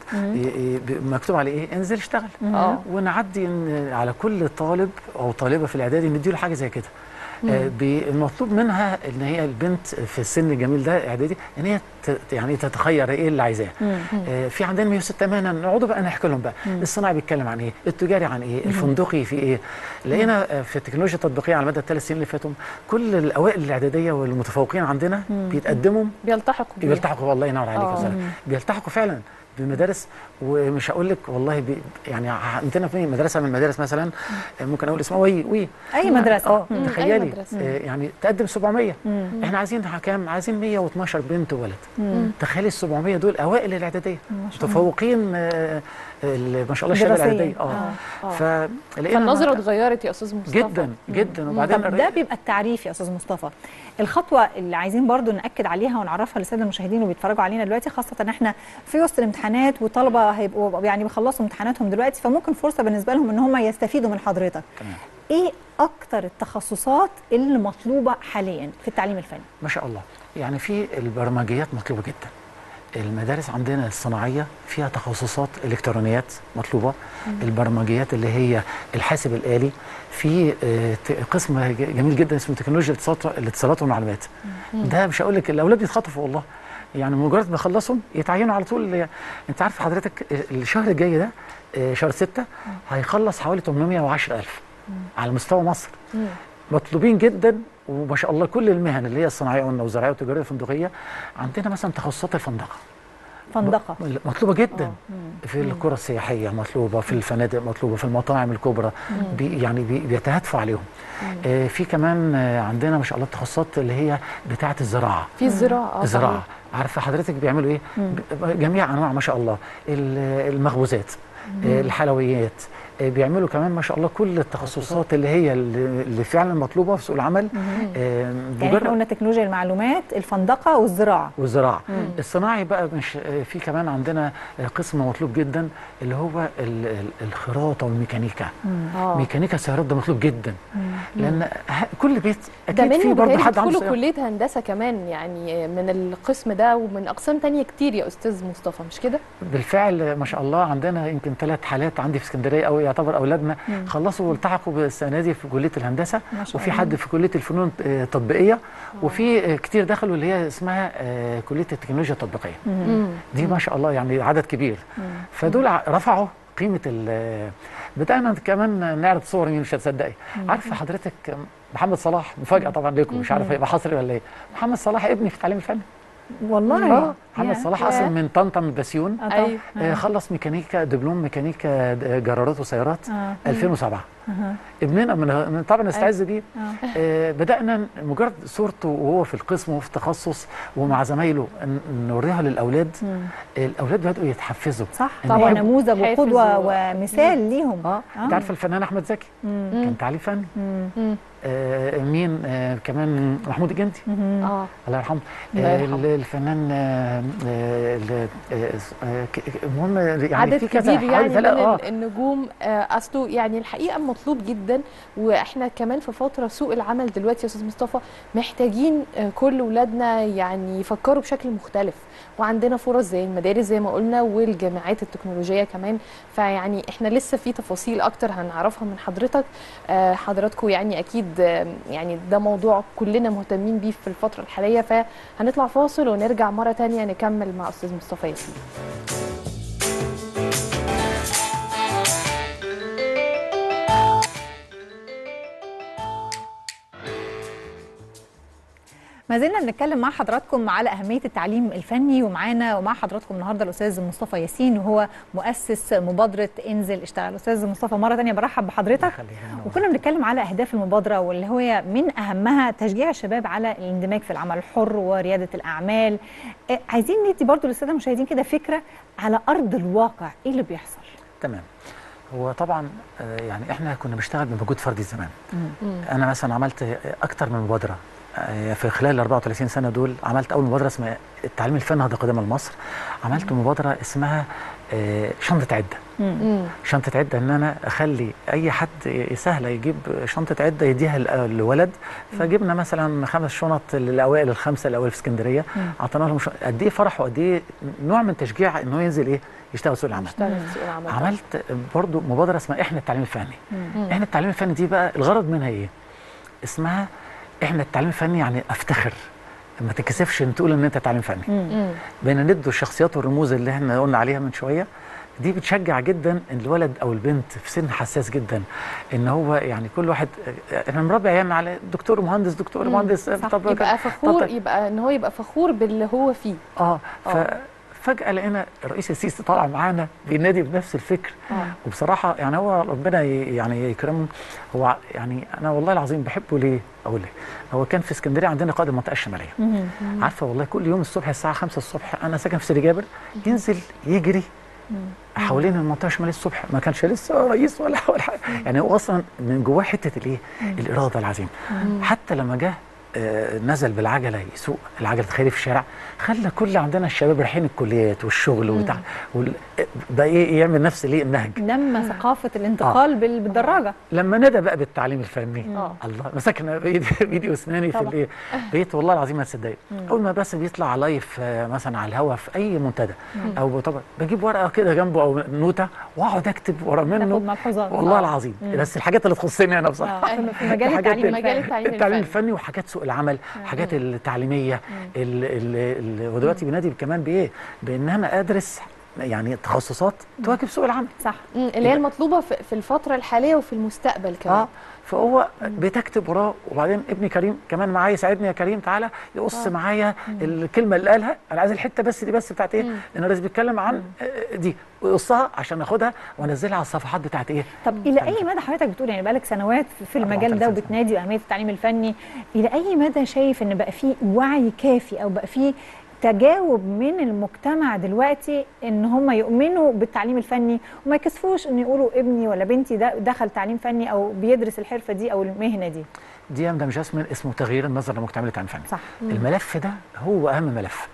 مكتوب عليه ايه انزل اشتغل اه ونعدي إن على كل طالب او طالبه في الاعدادي نديله حاجه زي كده آه، بي- المطلوب منها ان هي البنت في السن الجميل ده اعدادي ان هي ت- يعني تتخير ايه اللي عايزاه آه، في عندنا 106 مهنه نقعدوا بقى نحكي لهم بقى الصناعي بيتكلم عن ايه التجاري عن ايه الفندقي في ايه لقينا آه، في التكنولوجيا التطبيقيه على مدى الثلاث سنين اللي فاتوا كل الاوائل الاعداديه والمتفوقين عندنا بيتقدموا بيلتحقوا بيها. بيلتحقوا والله ينور عليك يا آه. استاذ بيلتحقوا فعلا بمدارس ومش هقول لك والله بي يعني عندنا في مدرسه من المدارس مثلا ممكن اقول اسمها وي وي اي مدرسه اه مم. أي تخيلي مدرسة. آه يعني تقدم 700 احنا عايزين كام عايزين 112 بنت وولد تخيلي ال 700 دول اوائل الاعداديه متفوقين آه، ال- ما شاء الله الشهاده دراسياً. الاعداديه اه آه. فلقينا فالنظره إنها- اتغيرت يا استاذ مصطفى جدا جدا وبعدين طب ده بيبقى التعريف يا استاذ مصطفى الخطوه اللي عايزين برضو ناكد عليها ونعرفها للساده المشاهدين اللي بيتفرجوا علينا دلوقتي خاصه ان احنا في وسط الامتحانات وطلبه هيبقوا يعني بيخلصوا امتحاناتهم دلوقتي فممكن فرصه بالنسبه لهم ان هم يستفيدوا من حضرتك تمام. ايه اكتر التخصصات اللي مطلوبه حاليا في التعليم الفني ما شاء الله يعني في البرمجيات مطلوبه جدا المدارس عندنا الصناعيه فيها تخصصات الكترونيات مطلوبه البرمجيات اللي هي الحاسب الالي في آه، ت- قسم ج- جميل جدا اسمه تكنولوجيا الاتصالات الاتصالات والمعلومات ده مش هقول لك الاولاد بيتخطفوا والله يعني مجرد ما يخلصوا يتعينوا على طول انت عارف حضرتك الشهر الجاي ده آه، شهر ستة هيخلص حوالي 810000 على مستوى مصر مم. مطلوبين جدا وما شاء الله كل المهن اللي هي الصناعيه قلنا والزراعيه والتجاريه والفندقيه عندنا مثلا تخصصات الفندقه فندقه مطلوبه جدا مم. في القرى السياحيه مطلوبه في الفنادق مطلوبه في المطاعم الكبرى بي يعني بي بيتهاتفوا عليهم آه في كمان آه عندنا ما شاء الله التخصصات اللي هي بتاعه الزراعه في الزراعه آه، الزراعه صحيح. عارفه حضرتك بيعملوا ايه ب- جميع انواع ما شاء الله ال- المخبوزات آه، الحلويات آه، بيعملوا كمان ما شاء الله كل التخصصات اللي هي اللي اللي فعلا مطلوبه في سوق العمل آه، يعني احنا مجرد- قلنا تكنولوجيا المعلومات الفندقه والزراعه والزراعه الصناعي بقى مش آه، في كمان عندنا آه، قسم مطلوب جدا اللي هو ال- ال- الخراطه والميكانيكا اه ميكانيكا سيارات ده مطلوب جدا لان ه- كل بيت ده اكيد في منه برضه بيتهيألي حد عنده بيدخلوا سيارة. كليه هندسه كمان يعني من القسم ده ومن اقسام تانية كتير يا استاذ مصطفى مش كده؟ بالفعل ما شاء الله عندنا يمكن ثلاث حالات عندي في اسكندريه او يعتبر اولادنا خلصوا والتحقوا بالسنه دي في كليه الهندسه ما شاء وفي الله. حد في كليه الفنون آه، التطبيقيه وفي آه، كتير دخلوا اللي هي اسمها آه، كليه التكنولوجيا التطبيقيه مم. دي ما شاء الله يعني عدد كبير فدول ع- رفعوا قيمه ال بدانا كمان نعرض صور مين مش هتصدقي عارفه حضرتك محمد صلاح مفاجاه طبعا لكم مش عارف هيبقى حصري ولا ايه محمد صلاح ابني في التعليم الفني والله اه محمد يا- صلاح يا. اصلا من طنطا من بسيون آه طبعاً. أيوة. آه، خلص ميكانيكا دبلوم ميكانيكا د- جرارات وسيارات آه. 2007 أها. ابننا من من- طبعا نستعز بيه آه. آه، بدانا مجرد صورته وهو في القسم وفي التخصص ومع زمايله ن- نوريها للاولاد مم. الاولاد بداوا يتحفزوا صح إن طبعا يحبوا- نموذج حافز وقدوه و- ومثال ليهم اه انت عارفه الفنان احمد زكي مم. كان تعليم فني مم. مم. آه مين آه كمان محمود الجندي مم. اه الله يرحمه الله آه، يرحمه. الفنان آه، آه، ال- آه، آه، ك- ك- المهم يعني عدد في كذا كبير حوالي يعني من ثلاثة- آه. ال- النجوم آه، اصله يعني الحقيقه مطلوب جدا واحنا كمان في فتره سوق العمل دلوقتي يا استاذ مصطفى محتاجين آه، كل ولادنا يعني يفكروا بشكل مختلف وعندنا فرص زي المدارس زي ما قلنا والجامعات التكنولوجيه كمان فيعني احنا لسه في تفاصيل اكتر هنعرفها من حضرتك آه، حضراتكم يعني اكيد آه، يعني ده موضوع كلنا مهتمين بيه في الفتره الحاليه فهنطلع فاصل ونرجع مره تانية نكمل مع استاذ مصطفى ياسين ما زلنا بنتكلم مع حضراتكم على أهمية التعليم الفني ومعانا ومع حضراتكم النهارده الأستاذ مصطفى ياسين وهو مؤسس مبادرة انزل اشتغل أستاذ مصطفى مرة تانية برحب بحضرتك وكنا بنتكلم على أهداف المبادرة واللي هو من أهمها تشجيع الشباب على الاندماج في العمل الحر وريادة الأعمال آه، عايزين ندي برضو للسادة المشاهدين كده فكرة على أرض الواقع إيه اللي بيحصل تمام هو طبعا آه، يعني احنا كنا بنشتغل بمجهود فردي زمان مم. انا مثلا عملت آه، اكتر من مبادره آه، في خلال ال 34 سنه دول عملت اول مبادره اسمها التعليم الفني نهضه قدما لمصر عملت مبادره اسمها آه، شنطه عده مم. شنطه عده ان انا اخلي اي حد سهله يجيب شنطه عده يديها ل- لولد فجبنا مثلا خمس شنط للاوائل الخمسه الاوائل في اسكندريه اعطينا لهم شنط. قد ايه فرح وقد ايه نوع من تشجيع ان هو ينزل ايه يشتغل سوق العمل اشتغل في سوق العمل طبعاً. عملت برضو مبادره اسمها احنا التعليم الفني مم. احنا التعليم الفني دي بقى الغرض منها ايه اسمها احنا التعليم الفني يعني افتخر ما تكسفش ان تقول ان انت تعليم فني مم. بين ند الشخصيات والرموز اللي احنا قلنا عليها من شويه دي بتشجع جدا ان الولد او البنت في سن حساس جدا ان هو يعني كل واحد احنا مربي عيالنا على دكتور مهندس دكتور مم. مهندس صح. طب يبقى فخور طب- يبقى ان هو يبقى فخور باللي هو فيه اه آه. ففجاه لقينا الرئيس السيسي طالع معانا بينادي بنفس الفكر آه. وبصراحه يعني هو ربنا ي- يعني يكرمه هو ع- يعني انا والله العظيم بحبه ليه اقول لك هو كان في اسكندريه عندنا قائد المنطقه الشماليه عارفه والله كل يوم الصبح الساعه 5 الصبح انا ساكن في سيدي جابر ينزل يجري حوالين المنطقه الشماليه الصبح ما كانش لسه رئيس ولا ولا حاجه يعني هو اصلا من جواه حته الايه الاراده العظيم حتى لما جه آه، نزل بالعجله يسوق العجله الخيري في الشارع خلى كل عندنا الشباب رايحين الكليات والشغل وبتاع وال- بقى ايه يعمل نفس الايه النهج نما ثقافة الانتقال بال- بالدراجة لما ندى بقى بالتعليم الفني اه الله مسكنا بايدي بايدي واسناني في طبعا. الايه بقيت والله العظيم ما تصدقي اول ما بس بيطلع لايف آه، مثلا على الهوا في اي منتدى او طبعا بجيب ورقه كده جنبه او نوته واقعد اكتب ورا ناخد منه ملحوظات والله آه. العظيم بس الحاجات اللي تخصني انا بصراحه آه، في مجال الحاجات التعليم مجال التعليم التعليم الفني. الفني وحاجات سوق العمل الحاجات التعليميه ال ال ال ودلوقتي بنادي كمان بايه بان انا ادرس يعني تخصصات تواكب سوق العمل صح مم، اللي هي المطلوبه في في الفتره الحاليه وفي المستقبل كمان اه فهو بتكتب وراه وبعدين ابني كريم كمان معايا يساعدني يا كريم تعالى يقص معايا الكلمه اللي قالها انا عايز الحته بس دي بس بتاعت ايه لان الرئيس بيتكلم عن آه، دي ويقصها عشان اخدها وانزلها على الصفحات بتاعت ايه طب الى اي مدى حضرتك بتقول يعني بقالك سنوات في المجال ده 34 سنة. وبتنادي اهميه التعليم الفني الى اي مدى شايف ان بقى في وعي كافي او بقى في تجاوب من المجتمع دلوقتي ان هم يؤمنوا بالتعليم الفني وما يكسفوش ان يقولوا ابني ولا بنتي ده دخل تعليم فني او بيدرس الحرفه دي او المهنه دي دي يا مدام جاسمين اسمه تغيير النظر لمجتمع التعليم الفني صح الملف ده هو اهم ملف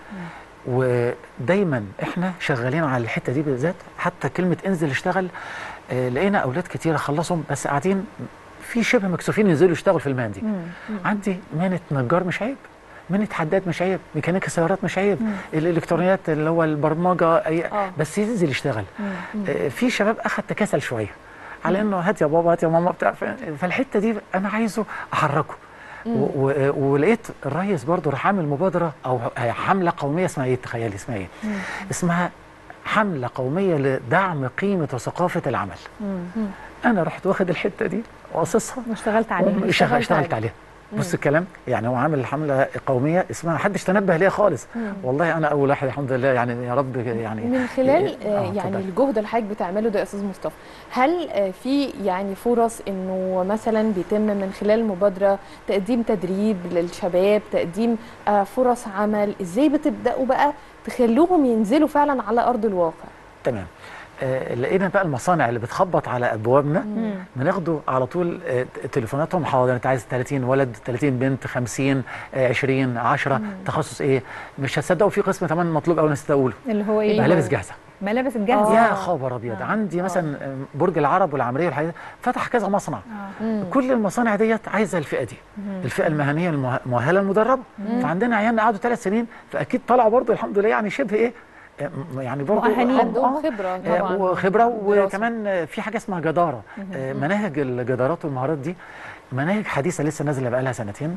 ودايما احنا شغالين على الحته دي بالذات حتى كلمه انزل اشتغل آه، لقينا اولاد كتيره خلصهم بس قاعدين في شبه مكسوفين ينزلوا يشتغلوا في المهن دي عندي مهنه نجار مش عيب مهنه حداد مش عيب ميكانيكا سيارات مش عيب الالكترونيات اللي هو البرمجه أي آه. بس ينزل يشتغل آه، في شباب اخذ تكاسل شويه على انه هات يا بابا هات يا ماما بتاع ف- فالحته دي انا عايزه احركه و- و- ولقيت الريس برضه راح عامل مبادره او حمله قوميه اسمها ايه تخيلي اسمها ايه؟ اسمها حمله قوميه لدعم قيمه وثقافه العمل. انا رحت واخد الحته دي وقصصها واشتغلت عليها واشتغل- اشتغلت اشتغلت عليها بص الكلام يعني هو عامل حمله قوميه اسمها محدش تنبه ليها خالص والله انا اول واحد الحمد لله يعني يا رب يعني من خلال آه، آه، يعني اتفضل. الجهد اللي حضرتك بتعمله ده يا استاذ مصطفى هل آه، في يعني فرص انه مثلا بيتم من خلال المبادره تقديم تدريب للشباب تقديم آه، فرص عمل ازاي بتبداوا بقى تخلوهم ينزلوا فعلا على ارض الواقع تمام آه لقينا بقى المصانع اللي بتخبط على ابوابنا بناخده على طول آه تليفوناتهم حاضر انت عايز 30 ولد 30 بنت 50 آه 20 10 تخصص ايه مش هتصدقوا في قسم كمان مطلوب قوي ناس تقوله اللي هو ايه ملابس جاهزه ملابس الجاهزه يا خبر ابيض عندي مثلا آه، برج العرب والعمريه والحاجات دي، فتح كذا مصنع كل المصانع ديت عايزه الفئه دي الفئه المهنيه المه- المؤهله المدربه فعندنا عيالنا قعدوا ثلاث سنين فاكيد طلعوا برضه الحمد لله يعني شبه ايه آه، م- يعني برضه مؤهلين. آه، عندهم آه، خبره آه، طبعا وخبره دراسة. وكمان آه، في حاجه اسمها جداره آه، مناهج الجدارات والمهارات دي مناهج حديثه لسه نازله بقى لها سنتين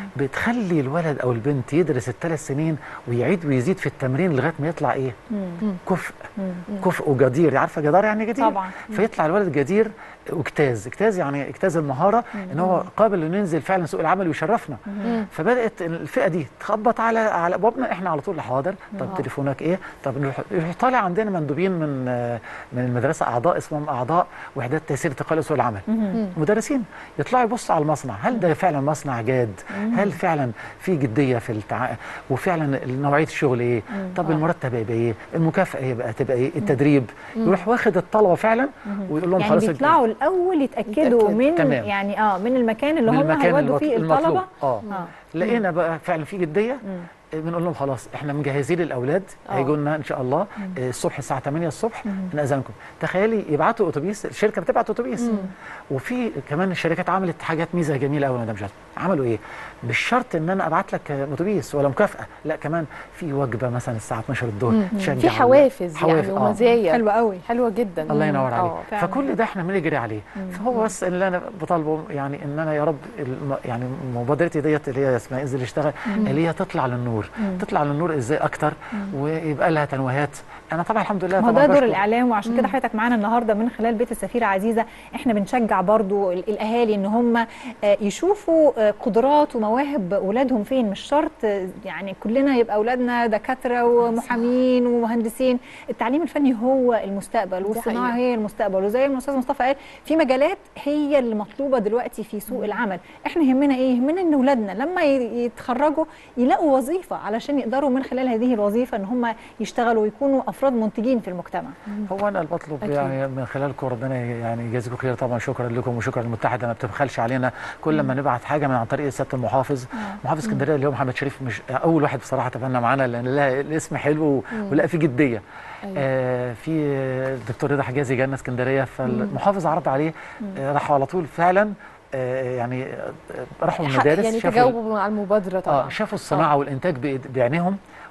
بتخلي الولد او البنت يدرس الثلاث سنين ويعيد ويزيد في التمرين لغايه ما يطلع ايه كفء كفء وجدير عارفه جدار يعني جدير طبعا. فيطلع الولد جدير واجتاز اجتاز يعني اجتاز المهاره ان هو قابل انه ينزل فعلا سوق العمل ويشرفنا فبدات الفئه دي تخبط على على ابوابنا احنا على طول حاضر طب تليفونك ايه طب نروح يروح طالع عندنا مندوبين من آه، من المدرسه اعضاء اسمهم اعضاء وحدات تيسير انتقال سوق العمل مدرسين يطلعوا يبصوا على المصنع هل ده فعلا مصنع جاد هل فعلا في جديه في التع... وفعلا نوعيه الشغل ايه طب المرتب هيبقى ايه المكافاه يبقى تبقى ايه التدريب يروح واخد الطلبه فعلا ويقول لهم يعني خلاص بيطلعوا الاول يتاكدوا يتأكدوا. من تمام. يعني اه من المكان اللي من هم المكان هيودوا المط- فيه المطلوب. الطلبه اه اه لقينا بقى فعلا في جديه آه، بنقول لهم خلاص احنا مجهزين الاولاد هيجوا لنا ان شاء الله آه، الصبح الساعه 8 الصبح نأذنكم تخيلي يبعتوا اتوبيس الشركه بتبعت اتوبيس وفي كمان الشركات عملت حاجات ميزه جميله قوي يا مدام جاد عملوا ايه مش شرط ان انا ابعت لك آه، اتوبيس ولا مكافاه لا كمان في وجبه مثلا الساعه 12 الظهر تشجع في حوافز يعني حوافز، آه. ومزايا حلوه قوي حلوه جدا الله ينور عليك آه. فعلا. فكل ده احنا بنجري عليه فهو بس اللي انا بطالبه يعني ان انا يا رب الم- يعني مبادرتي ديت اللي هي اسمها انزل اشتغل اللي هي تطلع للنور تطلع للنور ازاي اكتر ويبقى لها تنويهات انا طبعا الحمد لله ما هو طبعا ده دور بشكر- الاعلام وعشان كده حضرتك معانا النهارده من خلال بيت السفيره عزيزه احنا بنشجع برضو ال- الاهالي ان هم آه، يشوفوا آه، قدرات ومواهب اولادهم فين مش شرط آه، يعني كلنا يبقى اولادنا دكاتره ومحامين ومهندسين التعليم الفني هو المستقبل والصناعه حقيقة. هي المستقبل وزي ما الاستاذ مصطفى قال في مجالات هي اللي مطلوبه دلوقتي في سوق العمل احنا يهمنا ايه يهمنا ان اولادنا لما ي- يتخرجوا يلاقوا وظيفه علشان يقدروا من خلال هذه الوظيفه ان هم يشتغلوا ويكونوا افراد منتجين في المجتمع هو انا اللي بطلب أكيد. يعني من خلالكم ربنا يعني يجازيكم خير طبعا شكرا لكم وشكرا للمتحده ما بتبخلش علينا كل ما نبعت حاجه من عن طريق سياده المحافظ محافظ اسكندريه اللي هو محمد شريف مش اول واحد بصراحه تبنى معانا لان لها الاسم حلو ولا في جديه أيوة. آه في الدكتور رضا حجازي جانا اسكندريه فالمحافظ عرض عليه آه راحوا على طول فعلا آه يعني آه راحوا حق- المدارس يعني شافوا تجاوبوا مع المبادره طبعا اه شافوا الصناعه والانتاج بإيد- بعينيهم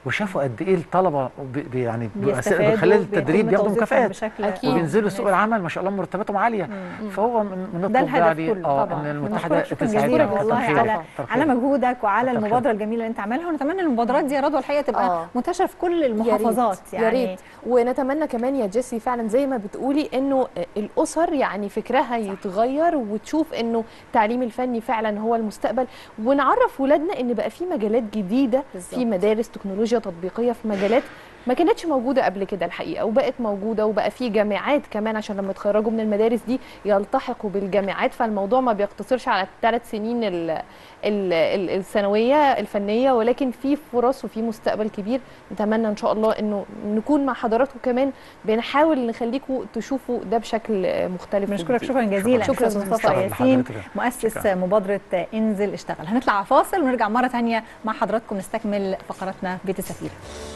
وشافوا قد ايه الطلبه بي بي- يعني بيستفادوا من خلال التدريب بيتم بياخدوا توظيفهم مكافآت بشكل أكيد. وبينزلوا سوق العمل ما شاء الله مرتباتهم عاليه فهو من من ده نطلب الهدف يعني كله اه طبعا ان المتحده بنشكرك شكرا تساعدنا جزيلا في والله الترفيه. على الترفيه. على مجهودك وعلى كتر المبادره خيرك. الجميله اللي انت عاملها ونتمنى ان المبادرات دي يا رضوى الحقيقه تبقى آه. منتشره في كل يا ريت. المحافظات يا يعني ريت ونتمنى كمان يا جيسي فعلا زي ما بتقولي انه الاسر يعني فكرها يتغير وتشوف انه التعليم الفني فعلا هو المستقبل ونعرف ولادنا ان بقى في مجالات جديده بالظبط. في مدارس تكنولوجيا تطبيقيه في مجالات ما كانتش موجوده قبل كده الحقيقه وبقت موجوده وبقى في جامعات كمان عشان لما يتخرجوا من المدارس دي يلتحقوا بالجامعات فالموضوع ما بيقتصرش على الثلاث سنين ال ال ال الثانويه الفنيه ولكن في فرص وفي مستقبل كبير نتمنى ان شاء الله انه نكون مع حضراتكم كمان بنحاول نخليكم تشوفوا ده بشكل مختلف بنشكرك وجديد. شكرا جزيلا شكراً أستاذ جزيلاً. مصطفى شكراً ياسين لحضرتك. مؤسس شكراً. مبادره انزل اشتغل هنطلع فاصل ونرجع مره ثانيه مع حضراتكم نستكمل فقراتنا بيت السفير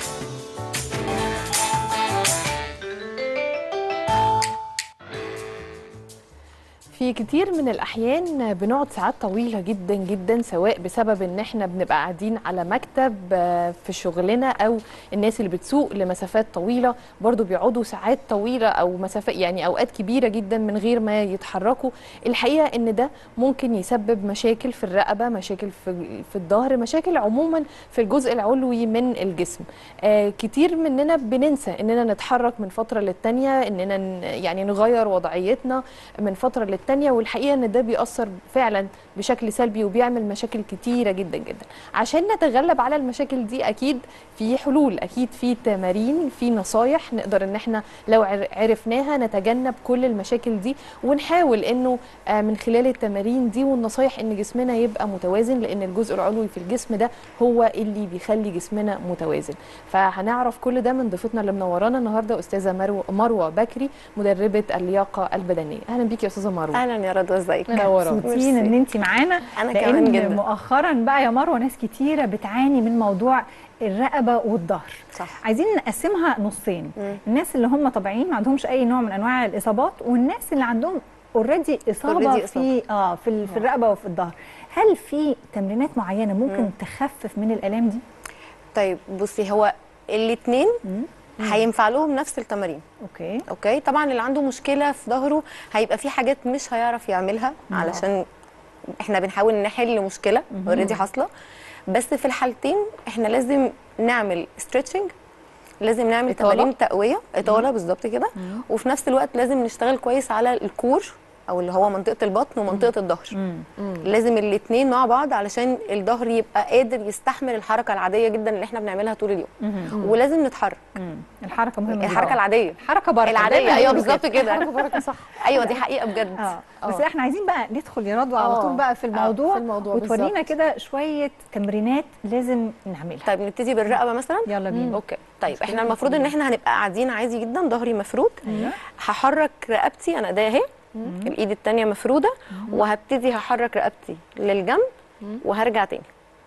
في كتير من الأحيان بنقعد ساعات طويلة جدا جدا سواء بسبب إن إحنا بنبقى قاعدين على مكتب آه، في شغلنا أو الناس اللي بتسوق لمسافات طويلة برضو بيقعدوا ساعات طويلة أو مسافات يعني أوقات كبيرة جدا من غير ما يتحركوا الحقيقة إن ده ممكن يسبب مشاكل في الرقبة مشاكل في في الظهر مشاكل عموما في الجزء العلوي من الجسم آه، كتير مننا بننسى إننا نتحرك من فترة للتانية إننا ن- يعني نغير وضعيتنا من فتره للتانيه والحقيقه ان ده بيأثر فعلا بشكل سلبي وبيعمل مشاكل كتيره جدا جدا عشان نتغلب على المشاكل دي اكيد في حلول اكيد في تمارين في نصايح نقدر ان احنا لو عر- عرفناها نتجنب كل المشاكل دي ونحاول انه آه، من خلال التمارين دي والنصايح ان جسمنا يبقى متوازن لان الجزء العلوي في الجسم ده هو اللي بيخلي جسمنا متوازن فهنعرف كل ده من ضيفتنا اللي منورانا النهارده استاذه مروه مروه بكري مدربه اللياقه البدنيه اهلا بيكي يا استاذه مروه اهلا يا رضوى ازيك منوره مبسوطين ان انت معانا انا كمان لان جدا مؤخرا بقى يا مروه ناس كتيره بتعاني من موضوع الرقبه والظهر صح عايزين نقسمها نصين مم. الناس اللي هم طبيعيين ما عندهمش اي نوع من انواع الاصابات والناس اللي عندهم اوريدي اصابه Already في اه في, ال- في الرقبه وفي الظهر هل في تمرينات معينه ممكن مم. تخفف من الالام دي طيب بصي هو الاثنين مم. هينفع لهم نفس التمارين اوكي اوكي طبعا اللي عنده مشكله في ظهره هيبقى في حاجات مش هيعرف يعملها نعم. علشان احنا بنحاول نحل مشكله مهم. اوريدي حاصله بس في الحالتين احنا لازم نعمل ستريتشنج لازم نعمل إطالة؟ تمارين تقويه اطاله بالظبط كده مم. وفي نفس الوقت لازم نشتغل كويس على الكور او اللي هو منطقه البطن ومنطقه الظهر مم. لازم الاثنين مع بعض علشان الظهر يبقى قادر يستحمل الحركه العاديه جدا اللي احنا بنعملها طول اليوم مم. ولازم نتحرك مم. الحركه مهمه الحركه جداً. العاديه الحركه بركه العاديه دايماً ايوه بيقولوا بالظبط كده حركه بركه صح ايوه دي حقيقه بجد اه بس آه. احنا عايزين بقى ندخل يا رضوى على آه. طول بقى في الموضوع, في الموضوع وتورينا بالظبط. كده شويه تمرينات لازم نعملها طيب نبتدي بالرقبه مثلا يلا بينا اوكي طيب احنا المفروض ان احنا هنبقى قاعدين عادي جدا ظهري مفرود ايوه هحرك رقبتي انا ايديا اهي الايد التانية مفروده وهبتدي هحرك رقبتي للجنب وهرجع تاني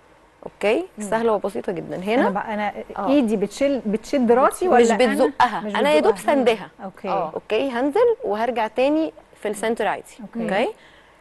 اوكي سهله وبسيطه جدا انا هنا بقى انا آه. ايدي بتشيل بتشد راسي ولا مش أنا- بتزقها مش انا يا دوب بتزقها. سندها اوكي آه. اوكي هنزل وهرجع تاني في السنتر عادي أوكي. اوكي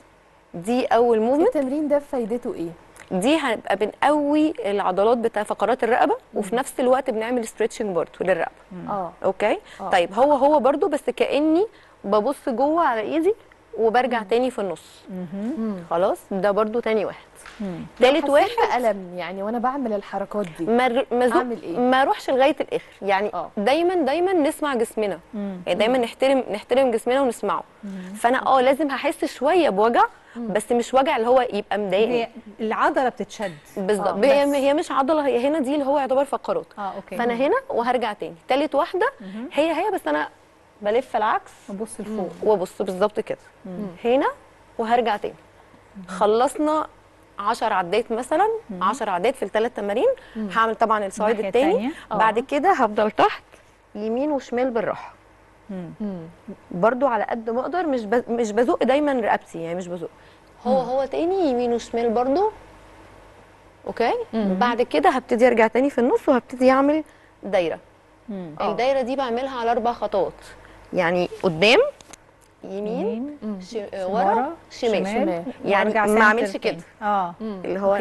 دي اول موفمنت التمرين ده فايدته ايه دي هنبقى بنقوي العضلات بتاع فقرات الرقبه وفي نفس الوقت بنعمل ستريتشنج برضه للرقبه اه اوكي آه. طيب هو هو برضه بس كاني ببص جوه على ايدي وبرجع تاني في النص مهم. خلاص ده برضه تاني واحد مم. تالت واحد الم يعني وانا بعمل الحركات دي ما ر- ما زق- أعمل إيه؟ ما اروحش لغايه الاخر يعني آه. دايما دايما نسمع جسمنا مم. يعني دايما نحترم نحترم جسمنا ونسمعه فانا اه لازم هحس شويه بوجع بس مش وجع اللي هو يبقى مضايقني هي العضله بتتشد بالظبط آه، هي بس. هي مش عضله هي هنا دي اللي هو يعتبر فقرات اه اوكي فانا هنا وهرجع تاني تالت واحده هي هي بس انا بلف العكس ببص لفوق وابص بالظبط كده هنا وهرجع تاني خلصنا 10 عدات مثلا 10 عدات في الثلاث تمارين هعمل طبعا السايد الناحية التاني التانية. آه. بعد كده هفضل تحت يمين وشمال بالراحه مم. مم. برضو على قد ما اقدر مش بز... مش بزق دايما رقبتي يعني مش بزق هو هو تاني يمين وشمال برضو اوكي بعد كده هبتدي ارجع تاني في النص وهبتدي اعمل دايره مم. آه. الدايره دي بعملها على اربع خطوات يعني قدام يمين يمين ش... ورا شمال, شمال. يعني وأرجع ما سنتر اعملش تاني. كده اه اللي هو أوكي.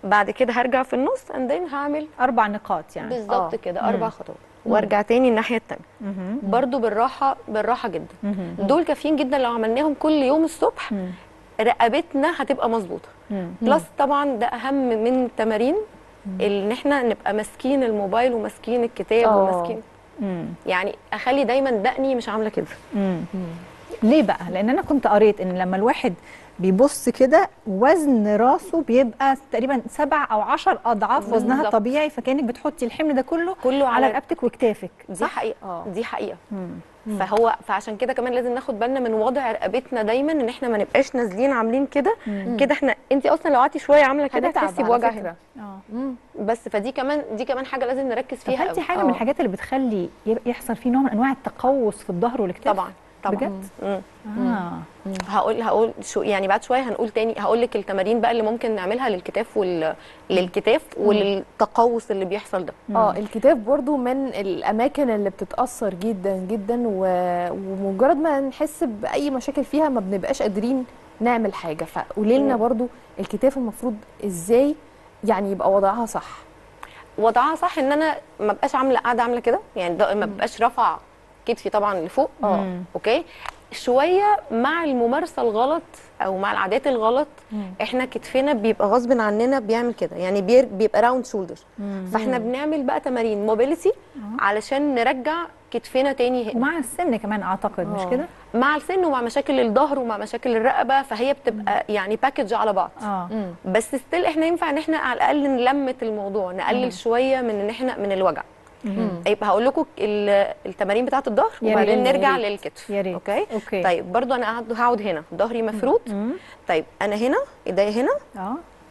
بعد كده هرجع في النص اند then هعمل اربع نقاط يعني بالظبط آه. كده اربع خطوات وارجع تاني الناحيه التانيه مهم. برضو بالراحه بالراحه جدا مهم. دول كافيين جدا لو عملناهم كل يوم الصبح مم. رقبتنا هتبقى مظبوطه مم. بلس طبعا ده اهم من التمارين ان احنا نبقى ماسكين الموبايل وماسكين الكتاب آه. وماسكين مم. يعني اخلي دايما دقني مش عامله كده مم. ليه بقى؟ لأن أنا كنت قريت إن لما الواحد بيبص كده وزن راسه بيبقى تقريبا سبع أو عشر أضعاف وزنها بالظبط. الطبيعي فكأنك بتحطي الحمل ده كله كله على على رقبتك وكتافك دي حقيقه آه. دي حقيقه مم. فهو فعشان كده كمان لازم ناخد بالنا من وضع رقبتنا دايما ان احنا ما نبقاش نازلين عاملين كده كده احنا انت اصلا لو قعدتي شويه عامله كده هنتعب هتحسي على بوجع فكرة. هنا اه مم. بس فدي كمان دي كمان حاجه لازم نركز طب فيها هل دي قوي. حاجة من آه. الحاجات اللي بتخلي يب- يحصل فيه نوع من أنواع التقوس في الظهر والكتاف؟ طبعا طبعا بجد؟ مم. آه. هقول هقول شو يعني بعد شويه هنقول تاني هقول لك التمارين بقى اللي ممكن نعملها للكتاف وال للكتاف وللتقوس اللي بيحصل ده اه الكتاف برضو من الاماكن اللي بتتاثر جدا جدا و... ومجرد ما نحس باي مشاكل فيها ما بنبقاش قادرين نعمل حاجه فقولي لنا مم. برضو الكتاف المفروض ازاي يعني يبقى وضعها صح وضعها صح ان انا ما بقاش عامله قاعده عامله كده يعني ده ما بقاش رافعه كتفي طبعا لفوق اه مم. اوكي شويه مع الممارسه الغلط او مع العادات الغلط احنا كتفنا بيبقى غصب عننا بيعمل كده يعني بير- بيبقى راوند شولدر فاحنا بنعمل بقى تمارين موبيليتي علشان نرجع كتفنا تاني هنا ومع السن كمان أعتقد مش آه. كده؟ مع السن ومع مشاكل الظهر ومع مشاكل الرقبه فهي بتبقى يعني باكج على بعض اه مم. بس ستيل احنا ينفع ان احنا على الاقل نلمت الموضوع نقلل شويه من ان احنا من الوجع مم. يبقى هقول لكم ال- التمارين بتاعه الظهر يا وبعدين ريت. نرجع يا ريت. للكتف يا ريت. اوكي أوكي. طيب برضو انا قاعد هقعد هنا ظهري مفرود مم. طيب انا هنا ايديا هنا اه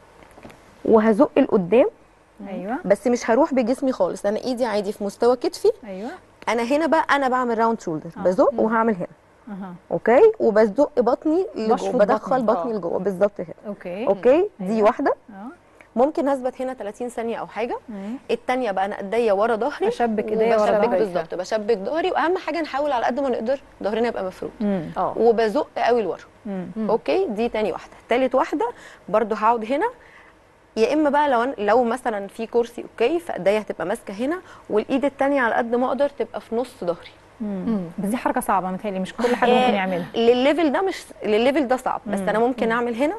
وهزق لقدام ايوه بس مش هروح بجسمي خالص انا ايدي عادي في مستوى كتفي ايوه انا هنا بقى انا بعمل راوند شولدر آه. بزق وهعمل هنا اها اوكي وبزق بطني لجوه بشفط بدخل بطني. بطني لجوه بالظبط كده اوكي اوكي دي أيوة. واحده اه ممكن اثبت هنا 30 ثانيه او حاجه مم. الثانيه بقى انا ايديا ورا ظهري أشبك إيديا ورا وبشبك ظهري. بالظبط بشبك ظهري واهم حاجه نحاول على قد ما نقدر ظهرنا يبقى مفرود مم. اه وبزق قوي لورا مم. مم. اوكي دي تاني واحده تالت واحده برضو هقعد هنا يا اما بقى لو أنا- لو مثلا في كرسي اوكي فايديا هتبقى ماسكه هنا والايد التانيه على قد ما اقدر تبقى في نص ظهري مم. بس دي حركه صعبه متهيألي مش كل حد آه، ممكن يعملها للليفل ده مش للليفل ده صعب بس مم. انا ممكن اعمل هنا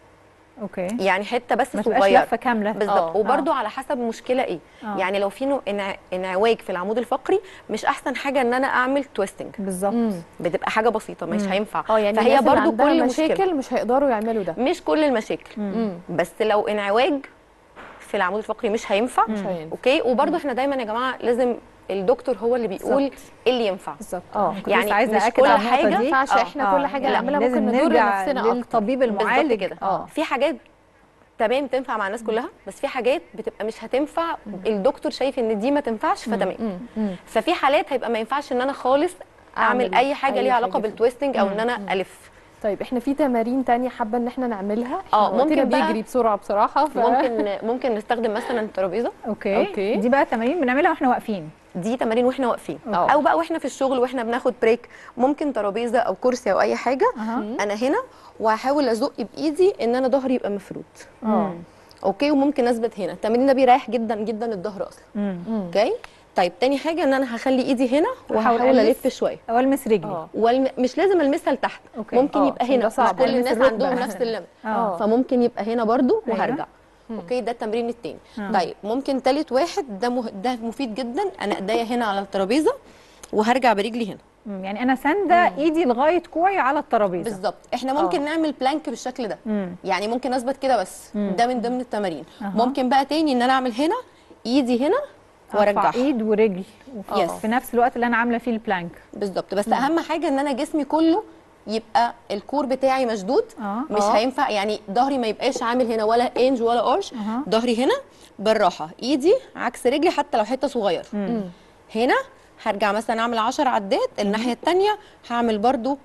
اوكي يعني حته بس ما تبقاش صغيره لفه كامله بالظبط آه. وبرده على حسب المشكله ايه آه. يعني لو في نوع انع- انعواج في العمود الفقري مش احسن حاجه ان انا اعمل تويستنج بالظبط مم. بتبقى حاجه بسيطه مش مم. هينفع اه يعني فهي الناس اللي برضو عندها كل مشاكل مشكله مش هيقدروا يعملوا ده مش كل المشاكل مم. بس لو انعواج في العمود الفقري مش هينفع مش هينفع. اوكي وبرده احنا دايما يا جماعه لازم الدكتور هو اللي بيقول بالظبط. ايه اللي ينفع بالظبط اه كنت يعني لسه عايزه مش اكد كل على النقطة حاجة ما دي. ينفعش احنا كل حاجه لا، نعملها لازم ممكن نضر نرجع نفسنا اكتر للطبيب بالظبط المعالج كده اه. في حاجات تمام تنفع مع الناس كلها بس في حاجات بتبقى مش هتنفع الدكتور شايف ان دي ما تنفعش فتمام مم. مم. ففي حالات هيبقى ما ينفعش ان انا خالص اعمل, أعمل اي حاجه أي ليها علاقه حاجة فيه. بالتويستنج او ان انا الف طيب احنا في تمارين تانية حابه ان احنا نعملها اه، إحنا وقتنا ممكن بقى- بيجري بسرعه بصراحه ف... ممكن ممكن نستخدم مثلا ترابيزه اوكي أوكي. دي بقى تمارين بنعملها واحنا واقفين دي تمارين واحنا واقفين اه. او بقى واحنا في الشغل واحنا بناخد بريك ممكن ترابيزه او كرسي او اي حاجه اها انا هنا وهحاول ازق بايدي ان انا ظهري يبقى مفرود اه اوكي وممكن اثبت هنا التمرين ده بيريح جدا جدا الظهر اصلا مم. مم. اوكي طيب تاني حاجه ان انا هخلي ايدي هنا وأحاول وهحاول ألف. الف شويه او المس رجلي اه والم... مش لازم المسها لتحت أوكي. ممكن اه، يبقى عشان هنا ده مش صعب. كل ألمس الناس الركبة. عندهم نفس الليمت اه فممكن يبقى هنا برضو أيوة. وهرجع اوكي ده التمرين التاني آه. طيب ممكن تالت واحد ده مه... ده مفيد جدا انا ايديا هنا على الترابيزه وهرجع برجلي هنا مم. يعني انا سانده ايدي لغايه كوعي على الترابيزه بالظبط احنا ممكن نعمل بلانك بالشكل ده مم. يعني ممكن اثبت كده بس ده من ضمن التمارين أها. ممكن بقى تاني ان انا اعمل هنا ايدي هنا ارفع وارجعها ايد ورجل وفي- يس. في نفس الوقت اللي انا عامله فيه البلانك بالظبط بس اهم حاجه ان انا جسمي كله يبقى الكور بتاعي مشدود اه مش اه. هينفع يعني ظهري ما يبقاش عامل هنا ولا انج ولا قرش أها. ظهري هنا بالراحه ايدي عكس رجلي حتى لو حته صغيره مم. هنا هرجع مثلا اعمل 10 عدات الناحيه الثانيه هعمل برضو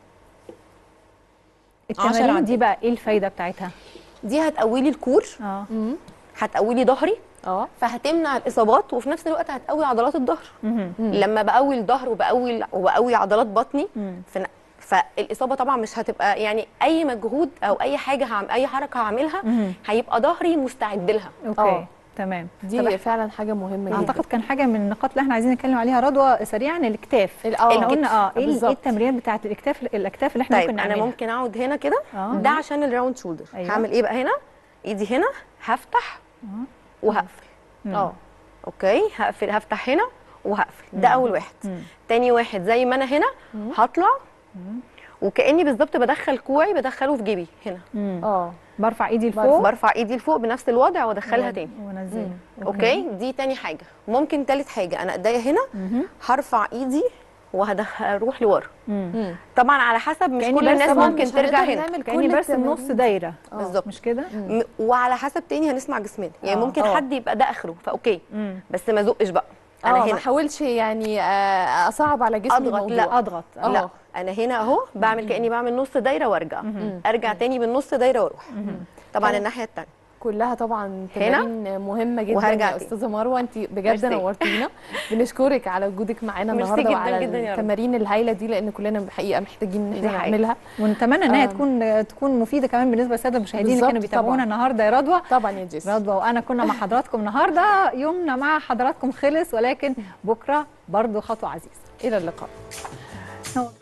عشر التمارين عدات. دي بقى ايه الفايده بتاعتها دي هتقوي لي الكور اه مم. هتقوي لي ظهري اه فهتمنع الاصابات وفي نفس الوقت هتقوي عضلات الظهر مهم. لما بقوي الظهر وبقوي وبقوي عضلات بطني مم. في فالاصابه طبعا مش هتبقى يعني اي مجهود او اي حاجه هعم اي حركه هعملها مهم. هيبقى ظهري مستعد لها اوكي آه. تمام دي طب فعلا حاجه مهمه جدا اعتقد كان حاجه من النقاط اللي احنا عايزين نتكلم عليها رضوى سريعا الاكتاف ال- احنا اه قلنا اه ايه ال- بالظبط. ايه التمرين بتاعت الاكتاف الاكتاف اللي احنا طيب ممكن انا نعملها ممكن اقعد هنا كده آه. ده عشان الراوند شولدر أيوة. هعمل ايه بقى هنا ايدي هنا هفتح وهقفل اه اوكي هقفل هفتح هنا وهقفل ده اول واحد مم. تاني واحد زي ما انا هنا هطلع وكاني بالظبط بدخل كوعي بدخله في جيبي هنا مم. اه برفع ايدي لفوق برفع ايدي لفوق بنفس الوضع وادخلها تاني وانزلها اوكي دي تاني حاجه ممكن تالت حاجه انا ايديا هنا مهم. هرفع ايدي وهروح لورا مم. مم. طبعا على حسب مش كأني كل الناس برسم- ممكن مش ترجع هنقدر هنا نعمل كاني كل برسم التمارين. نص دايره بالظبط مش كده م- وعلى حسب تاني هنسمع جسمنا يعني آه. ممكن آه. حد يبقى ده اخره فاوكي مم. بس ما زقش بقى انا اه ما هنا احاولش يعني آه، اصعب على جسمي أضغط، الموضوع. لا. اضغط آه. لا انا هنا اهو بعمل كاني بعمل نص دايره وارجع ارجع تاني بالنص دايره واروح طبعا كان- الناحيه التانيه كلها طبعا هنا تمارين مهمه جدا وهرجع يا تاني. استاذه مروه انت بجد ميرسي. نورتينا بنشكرك على وجودك معانا ميرسي النهارده جداً وعلى جداً يا رب. التمارين الهايله دي لان كلنا الحقيقه محتاجين ان دي احنا حقيقة. نعملها ونتمنى ان هي آه. تكون تكون مفيده كمان بالنسبه للساده المشاهدين اللي بالظبط كانوا بيتابعونا طبعاً. النهارده يا رضوى طبعا يا جيسي رضوى وانا كنا مع حضراتكم النهارده يومنا مع حضراتكم خلص ولكن بكره برضو خطوه عزيزه الى اللقاء